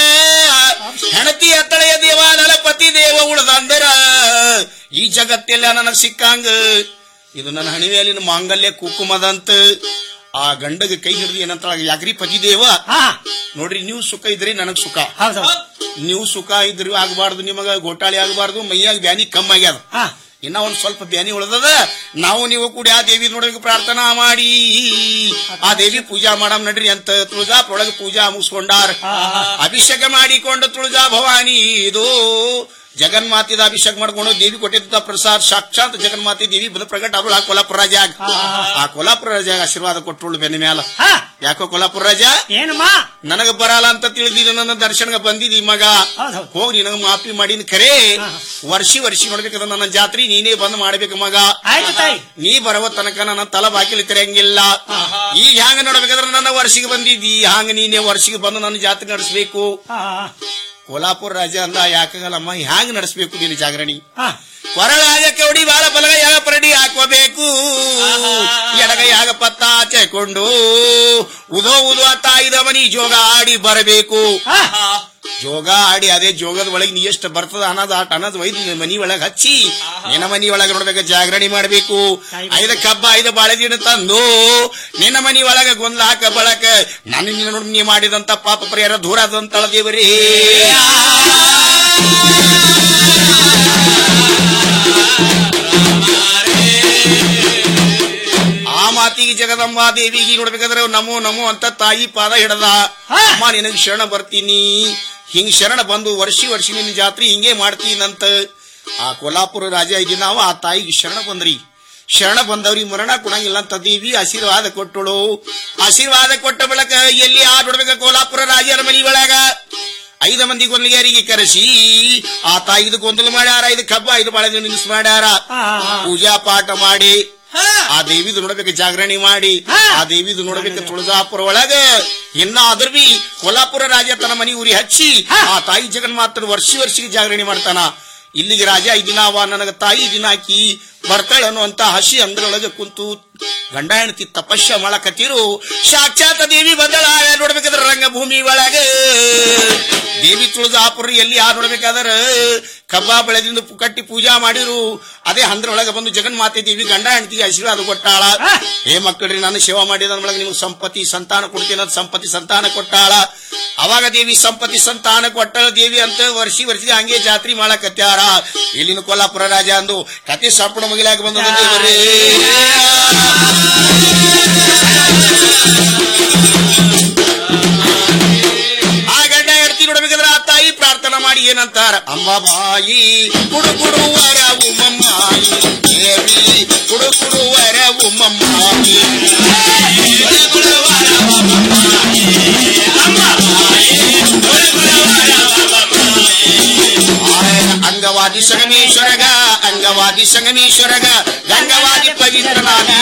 Speaker 10: ಹೆಣತಿ ಅತ್ತಳೆಯ ದೇವ ನನ್ನ ಪತಿ ದೇವ ಉಳ್ದಂದರ ಈ ಜಗತ್ತೆಲ್ಲ ನನಗ್ ಸಿಕ್ಕಂಗ ಇದು ನನ್ನ ಹಣಿವೆಯಲ್ಲಿನ ಮಾಂಗಲ್ಯ ಕುಕುಮದಂತ ಆ ಗಂಡಗ ಕೈ ಹಿಡಿದು ಏನಂತ ಯಾಕ್ರಿ ಪತಿ ದೇವ ನೋಡ್ರಿ ನೀವು ಸುಖ ಇದ್ರಿ ನನಗ್ ಸುಖ ನೀವು ಸುಖ ಇದ್ರಿ ಆಗಬಾರ್ದು ನಿಮಗ ಗೋಟಾಳಿ ಆಗಬಾರ್ದು ಮೈಯಾಗ ಬ್ಯಾನಿ ಕಮ್ಮ ಆಗ್ಯಾದ ಇನ್ನ ಒಂದ್ ಸ್ವಲ್ಪ ಬ್ಯಾನಿ ಉಳ್ದದ ನಾವು ನೀವು ಕೂಡ ಆ ದೇವಿ ನೋಡಬೇಕು ಪ್ರಾರ್ಥನಾ ಮಾಡಿ ಆ ದೇವಿ ಪೂಜಾ ಮಾಡಮ್ ನಡ್ರಿ ಅಂತ ತುಳಜಾಪೊಳಗೆ ಪೂಜಾ ಮುಗಿಸ್ಕೊಂಡಾರ ಅಭಿಷೇಕ ಮಾಡಿಕೊಂಡು ತುಳಜಾ ಭವಾನಿ ಇದು ಜಗನ್ಮಾತಿದ ಅಭಿಷೇಕ ಮಾಡ್ಕೊಂಡು ದೇವಿ ಕೊಟ್ಟಿದ್ದ ಪ್ರಸಾದ್ ಸಾಕ್ಷಾತ್ ಜಗನ್ಮಾತಿ ದೇವಿ ಬಂದ ಪ್ರಗಟ ಅವಳು ಆ ಕೊಲ್ಲಾಪುರ ರಾಜಾಗ ಆ ಕೊಲ್ಲಾಪುರ ರಾಜಾಗ ಆಶೀರ್ವಾದ ಕೊಟ್ಟಳು ಬೆನ್ನ ಮ್ಯಾಲ ಯಾಕೋ ಕೊಲ್ಲಾಪುರ ರಾಜ
Speaker 6: ಏನಮ್ಮ
Speaker 10: ನನಗ ಬರಲ್ಲ ಅಂತ ತಿಳಿದಿದ್ದು ನನ್ನ ದರ್ಶನಗ ಬಂದಿದಿ ಮಗ ಹೋಗಿ ನಿನಗ ಮಾಫಿ ಮಾಡಿನ ಖರೆ ವರ್ಷಿ ವರ್ಷಿ ನೋಡ್ಬೇಕಂದ್ರ ನನ್ನ ಜಾತ್ರೆ ನೀನೇ ಬಂದ್ ಮಾಡ್ಬೇಕು ಮಗ ನೀ ಬರುವ ತನಕ ನನ್ನ ತಲ ಬಾಕಿಲಿ ತೆರೆಯಂಗಿಲ್ಲ ಈಗ ಹ್ಯಾಂಗ ನೋಡ್ಬೇಕಾದ್ರೆ ನನ್ನ ವರ್ಷಿಗೆ ಬಂದಿದ್ದಿ ಹಂಗ ನೀನೇ ವರ್ಷಿಗೆ ಬಂದು ನನ್ನ ಜಾತ್ರೆ ನಡೆಸಬೇಕು ಕೋಲಾಪುರ ರಾಜ ಅಂದ ಯಾಕಾಗಲ್ಲಮ್ಮ ಹ್ಯಾಂಗ ನಡೆಸಬೇಕು ನೀನು ಜಾಗರಣಿ ಕೊರಳಾಗ ಕೆವಡಿ ಬಾಳ ಬಲಗೈಯಾಗ ಪರಡಿ ಹಾಕೋಬೇಕು ಎಡಗೈಯಾಗ ಪತ್ತ ಚೆಕೊಂಡು ಉದೋ ಉದೋ ತಾಯಿದ ಮನಿ ಜೋಗ ಆಡಿ ಬರಬೇಕು ಜೋಗ ಆಡಿ ಅದೇ ಜೋಗದ ಒಳಗೆ ನೀ ಎಷ್ಟು ಬರ್ತದ ಅನ್ನೋದು ಆಟ ಅನ್ನೋದು ಒಯ್ದು ಮನಿ ಒಳಗೆ ಹಚ್ಚಿ ನಿನ್ನ ಮನಿ ಒಳಗೆ ನೋಡ್ಬೇಕು ಜಾಗರಣೆ ಮಾಡಬೇಕು ಐದ ಕಬ್ಬ ಐದ ಬಾಳೆದಿನ ತಂದು ನಿನ್ನ ಮನಿ ಒಳಗೆ ಗೊಂದಲ ಹಾಕ ಬಳಕ ನಾನು ನಿನ್ನ ನೋಡಿ ನೀ ಮಾಡಿದಂತ ಪಾಪ ಪರಿಹಾರ ದೂರ ಆದಂತಳ ದೇವರೇ ಆ ಮಾತಿಗೆ ಜಗದಂಬಾ ದೇವಿಗೆ ನೋಡ್ಬೇಕಾದ್ರೆ ನಮೋ ನಮೋ ಅಂತ ತಾಯಿ ಪಾದ ಹಿಡದ ಅಮ್ಮ ನಿನಗೆ ಶರಣ ಬರ್ತೀನಿ ಹಿಂಗ್ ಶರಣ ಬಂದು ವರ್ಷಿ ವರ್ಷಿ ನಿನ್ನ ಜಾತ್ರೆ ಹಿಂಗೆ ಮಾಡ್ತೀನಂತ ಆ ಕೊಲ್ಲಾಪುರ ರಾಜ ಇದ್ದೀವಿ ನಾವು ಆ ತಾಯಿಗೆ ಶರಣ ಬಂದ್ರಿ ಶರಣ ಬಂದವ್ರಿಗೆ ಮರಣ ಕೊಡಂಗಿಲ್ಲ ಅಂತ ದೇವಿ ಆಶೀರ್ವಾದ ಕೊಟ್ಟಳು ಆಶೀರ್ವಾದ ಕೊಟ್ಟ ಬಳಕ ಎಲ್ಲಿ ಆ ನೋಡ್ಬೇಕ ಕೋಲಾಪುರ ರಾಜರ ಮನಿ ಒಳಗ ಐದು ಮಂದಿ ಗೊಂದಲಿಗಾರಿಗೆ ಕರೆಸಿ ಆ ತಾಯಿದು ಗೊಂದಲ ಮಾಡ್ಯಾರ ಐದು ಕಬ್ಬ ಐದು ಬಾಳೆ ನಿಲ್ಲಿಸ್ ಮಾಡ್ಯಾರ ಪೂಜಾ ಪಾಠ ಮಾಡಿ ಆ ದೇವಿದು ನೋಡ್ಬೇಕು ಜಾಗರಣೆ ಮಾಡಿ ಆ ದೇವಿದು ನೋಡ್ಬೇಕು ತುಳಜಾಪುರ ಒಳಗ ಇನ್ನ ಅದ್ರ ಬಿ ಕೊಲ್ಲಾಪುರ ರಾಜ ತನ್ನ ಮನಿ ಊರಿ ಹಚ್ಚಿ ಆ ತಾಯಿ ಜಗನ್ಮಾತನ ವರ್ಷಿ ವರ್ಷಿಗೆ ಜಾಗರಣೆ ಮಾಡ್ತಾನ ಇಲ್ಲಿಗೆ ರಾಜ ಈ ದಿನ ಅವ ನನಗ ತಾಯಿ ದಿನ ಹಾಕಿ ಬರ್ತಾಳೆ ಅನ್ನುವಂತ ಹಸಿ ಅಂದ್ರೊಳಗೆ ಕುಂತು ಗಂಡ ಹೆಂಡತಿ ತಪಸ್ಯ ಮಾಡಕತ್ತಿರು ಸಾಕ್ಷಾತ್ ದೇವಿ ಬಂದಳ ನೋಡ್ಬೇಕಾದ್ರ ರಂಗಭೂಮಿ ಒಳಗ ದೇವಿ ತುಳಜಾಪುರ ಎಲ್ಲಿ ಯಾರು ನೋಡ್ಬೇಕಾದ್ರ ಕಬ್ಬ ಬೆಳೆದಿಂದ ಪು- ಕಟ್ಟಿ ಪೂಜಾ ಮಾಡಿರು ಅದೇ ಹಂದ್ರೊಳಗೆ ಬಂದು ಜಗನ್ಮಾತೆ ದೇವಿ ಗಂಡ ಹೆಂಡತಿಗೆ ಆಶೀರ್ವಾದ ಕೊಟ್ಟಾಳ ಏ ಮಕ್ಕಳ್ರಿ ನಾನು ಸೇವಾ ಮಾಡಿದ ಒಳಗೆ ನಿಮ್ಗೆ ಸಂಪತ್ತಿ ಸಂತಾನ ಕೊಡ್ತೀನಿ ಅಂತ ಸಂಪತ್ತಿ ಸಂತಾನ ಕೊಟ್ಟಾಳ ಅವಾಗ ದೇವಿ ಸಂಪತ್ತಿ ಸಂತಾನ ಕೊಟ್ಟಳ ದೇವಿ ಅಂತ ವರ್ಷಿ ವರ್ಷಿಗೆ ಹಂಗೆ ಜಾತ್ರೆ ಮಾಡಕತ್ಯಾರ ಇಲ್ಲಿನ ಕೊಲ್ಲಾಪುರ ರಾಜ ಅಂದು ಕತೆ ಸಂಪೂರ್ಣ ಮುಗಿಲಾಗ ಬಂದದ ದೇವರೇ ಬೇಕಾದಾರ ಅಂಬಾಬಾಯಿ ಕುಡು ಕುಡುವರ ಉಮ್ಮಮ್ಮಾಯಿ ದೇವಿ ಕುಡು ಕುಡುವರ ಉಮ್ಮಮ್ಮಾಯಿ ಅಂಗವಾದಿ ಸಂಗಮೇಶ್ವರಗ ಅಂಗವಾದಿ ಸಂಗಮೇಶ್ವರಗ ಗಂಗವಾದಿ ಪವಿತ್ರನಾಗಿ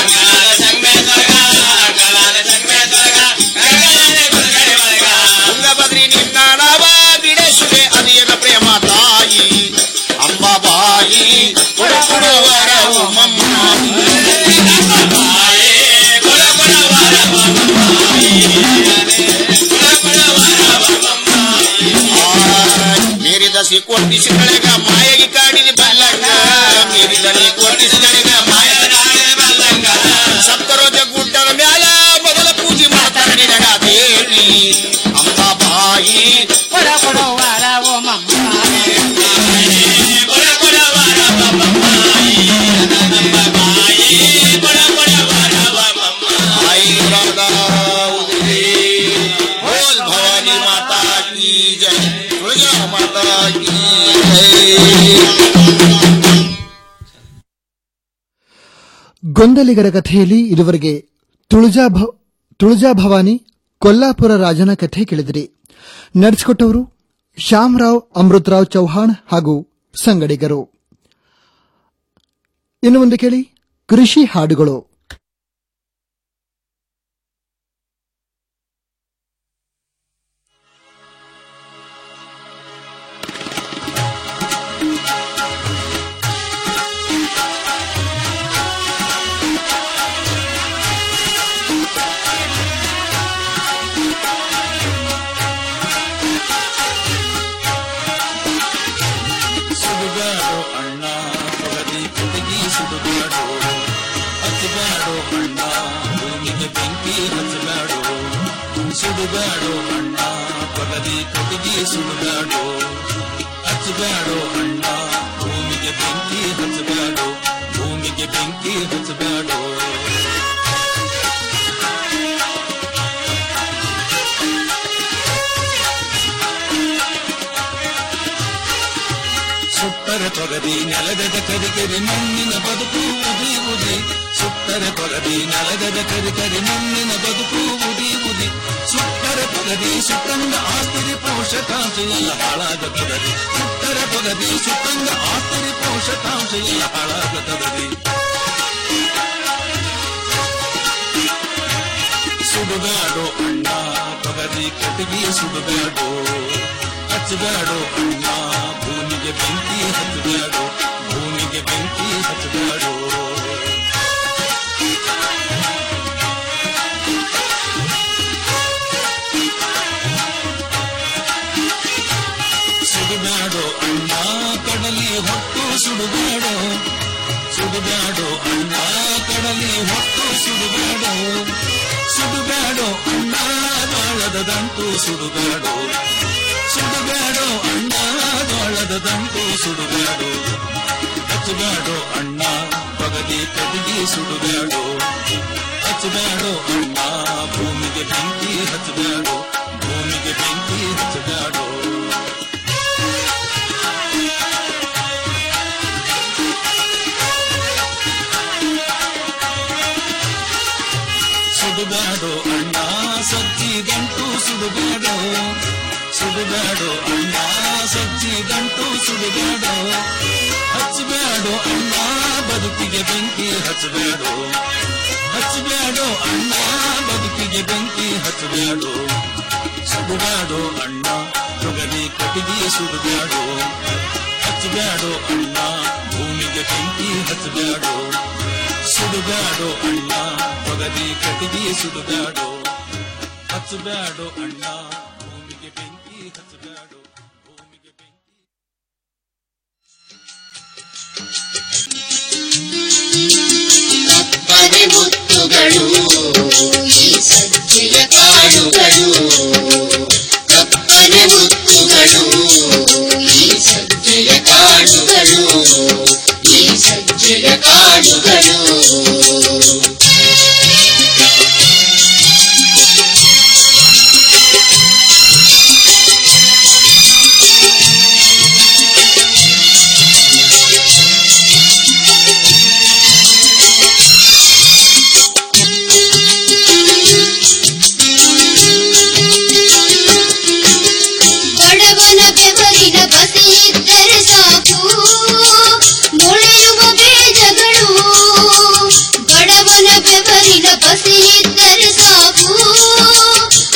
Speaker 10: ತುಂಗಭದ್ರಿ ನಿನ್ನ ನಾವ ಬಿಡಿಸುವೆ ಅದೇನ ಪ್ರೇಮ ತಾಯಿ ಅಂಬಾಬಾಯಿ ಕೊಡ ಕೊಡುವರ ಉಮ್ಮಮ್ಮಾಯಿ ಮೇರಿದಸಿ ಕೊಟ್ಟಿಸಿದಳೆಗ ಮಾಯಗಿ ಕಾಡಿದ ಬಲ್ಲಂಗ ಮೇರಿದಲ್ಲಿ ಕೊಟ್ಟಿಸಿದಳೆಗ ಮಾಯದ ಕಾಡಿದ ಬಲ್ಲಂಗ ಸಪ್ತರೋಜ ಗುಡ್ಡದ ಮ್ಯಾಲ ಮೊದಲ ಪೂಜೆ ಮಾಡ್ತಾರ ನಿನಗ ದೇವಿ ಅಂಬಾಬಾಯಿ ಕೊಡ ಕೊಡುವರ बोल भवानी माता की जय तुळजा माता की जय
Speaker 2: ಗೊಂದಲಿಗರ ಕಥೆಯಲ್ಲಿ ಇದುವರೆಗೆ ತುಳಜಾ ಭ- ತುಳಜಾ ಭವಾನಿ ಕೊಲ್ಲಾಪುರ ರಾಜನ ಕಥೆ ಕೇಳಿದಿರಿ ನಡೆಸಿಕೊಟ್ಟವರು ಶ್ಯಾಮರಾವ್ ಅಮೃತರಾವ್ ಚೌಹಾಣ್ ಹಾಗೂ ಸಂಗಡಿಗರು ಇನ್ನು ಮುಂದೆ ಕೇಳಿ ಕೃಷಿ ಹಾಡುಗಳು
Speaker 9: ಸುಡುಗಾಡು ಅಣ್ಣ ಪಗಡಿ ಕುಟಗಿ ಸುಡುಗಾಡು ಹಚ್ಚಬೇಡು ಅಣ್ಣ ಭೂಮಿಗೆ ಬೆಂಕಿ ಹಚ್ಚಬೇಡು ಸುಡುಗಾಡು ಅಣ್ಣ ಪಗಡಿ ಕುಟಗಿ ಸುಡುಗಾಡು ಹಚ್ಚಬೇಡು ಅಣ್ಣ ಭೂಮಿಗೆ ಬೆಂಕಿ ಹಚ್ಚಬೇಡು ಭೂಮಿಗೆ ಬೆಂಕಿ ಹಚ್ಚಬೇಡು ಸುಟ್ಟರೆ ತೊಗದಿ ನೆಲಗದ ಕರಿಕರಿ ಮಣ್ಣಿನ ಬದುಕು ಉದಿ ಉದಿ ಸುಟ್ಟರೆ ತೊಗದಿ ನೆಲಗದ ಕರಿಕರಿ ಮಣ್ಣಿನ ಬದುಕು ಉದಿ ಉದಿ ಸುಟ್ಟರೆ ತೊಗದಿ ಸುಟ್ಟಂಗ ಆಸ್ತಿರಿ ಪೋಷಕಾಂಶ ಎಲ್ಲ ಹಾಳಾಗುತ್ತದೆ ಸುಟ್ಟರೆ ತೊಗದಿ ಸುಟ್ಟಂಗ ಆಸ್ತಿರಿ ಪೋಷಕಾಂಶ ಎಲ್ಲ ಹಾಳಾಗುತ್ತದೆ ಸುಡುಗಾಡು ಅಣ್ಣ ತೊಗದಿ ಕಟ್ಟಿಗೆ ಸುಡುಗಾಡು ಹಚ್ಚಬೇಡು ಅಣ್ಣ ಭೂಮಿಗೆ ಬೆಂಕಿ ಹಚ್ಚಬೇಡು ಭೂಮಿಗೆ ಬೆಂಕಿ ಹಚ್ಚಬೇಡು ಸುಡುಗಾಡು ಅಣ್ಣ ಕಡಲಿ ಹೊಟ್ಟು ಸುಡುಗಾಡು ಸುಡುಗಾಡು ಅಣ್ಣ ಕಡಲಿ ಹೊಟ್ಟು ಸುಡುಗಾಡು ಸುಡುಗಾಡು ಅಣ್ಣ ಬಾಳದ ದಂಟು ಸುಡುಗಾಡು ಸುಡುಗಾಡು ಅಣ್ಣ ಬಾಳದ ದಂಟು ಸುಡುಗಾಡು ಹಚ್ಚಬೇಡು ಅಣ್ಣ ಪಗದಿ ಕದಿಗಿ ಸುಡುಗಾಡು ಹಚ್ಚಬೇಡು ಅಣ್ಣ ಭೂಮಿಗೆ ಬೆಂಕಿ ಹಚ್ಚಬೇಡು ಭೂಮಿಗೆ ಬೆಂಕಿ ಹಚ್ಚಬೇಡು ಸುಡುಗಾಡು ಅಣ್ಣ ಸಜ್ಜಿದಂಟು ಸುಡುಗಾಡು ಸುಡುಗಾಡು ಅಣ್ಣ ಸಜ್ಜಿದಂಟು ಸುಡುಗಾಡು ಹಚ್ಚಬೇಡು ಅಣ್ಣ ಬದುಕಿಗೆ ಬೆಂಕಿ ಹಚ್ಚಬೇಡು ಹಚ್ಚಬೇಡು ಅಣ್ಣ ಬದುಕಿಗೆ ಬೆಂಕಿ ಹಚ್ಚಬೇಡು ಸುಡುಗಾಡು ಅಣ್ಣ ತೊಗರಿ ಕಟ್ಟಿಗೆ ಸುಡುಗಾಡು ಹಚ್ಚಬೇಡು ಅಣ್ಣ ಭೂಮಿಗೆ ಬೆಂಕಿ ಹಚ್ಚಬೇಡು ಸುಡುಗಾಡು ಅಣ್ಣ ತೊಗರಿ ಕಟ್ಟಿಗೆ ಸುಡುಗಾಡು ಹಚ್ಚಬೇಡು ಅಣ್ಣ ಭೂಮಿಗೆ ಬೆಂಕಿ ಹಚ್ಚಬೇಡು ಭೂಮಿಗೆ ಬೆಂಕಿ
Speaker 12: ಕಪ್ಪದೆ ಮುತ್ತುಗಳು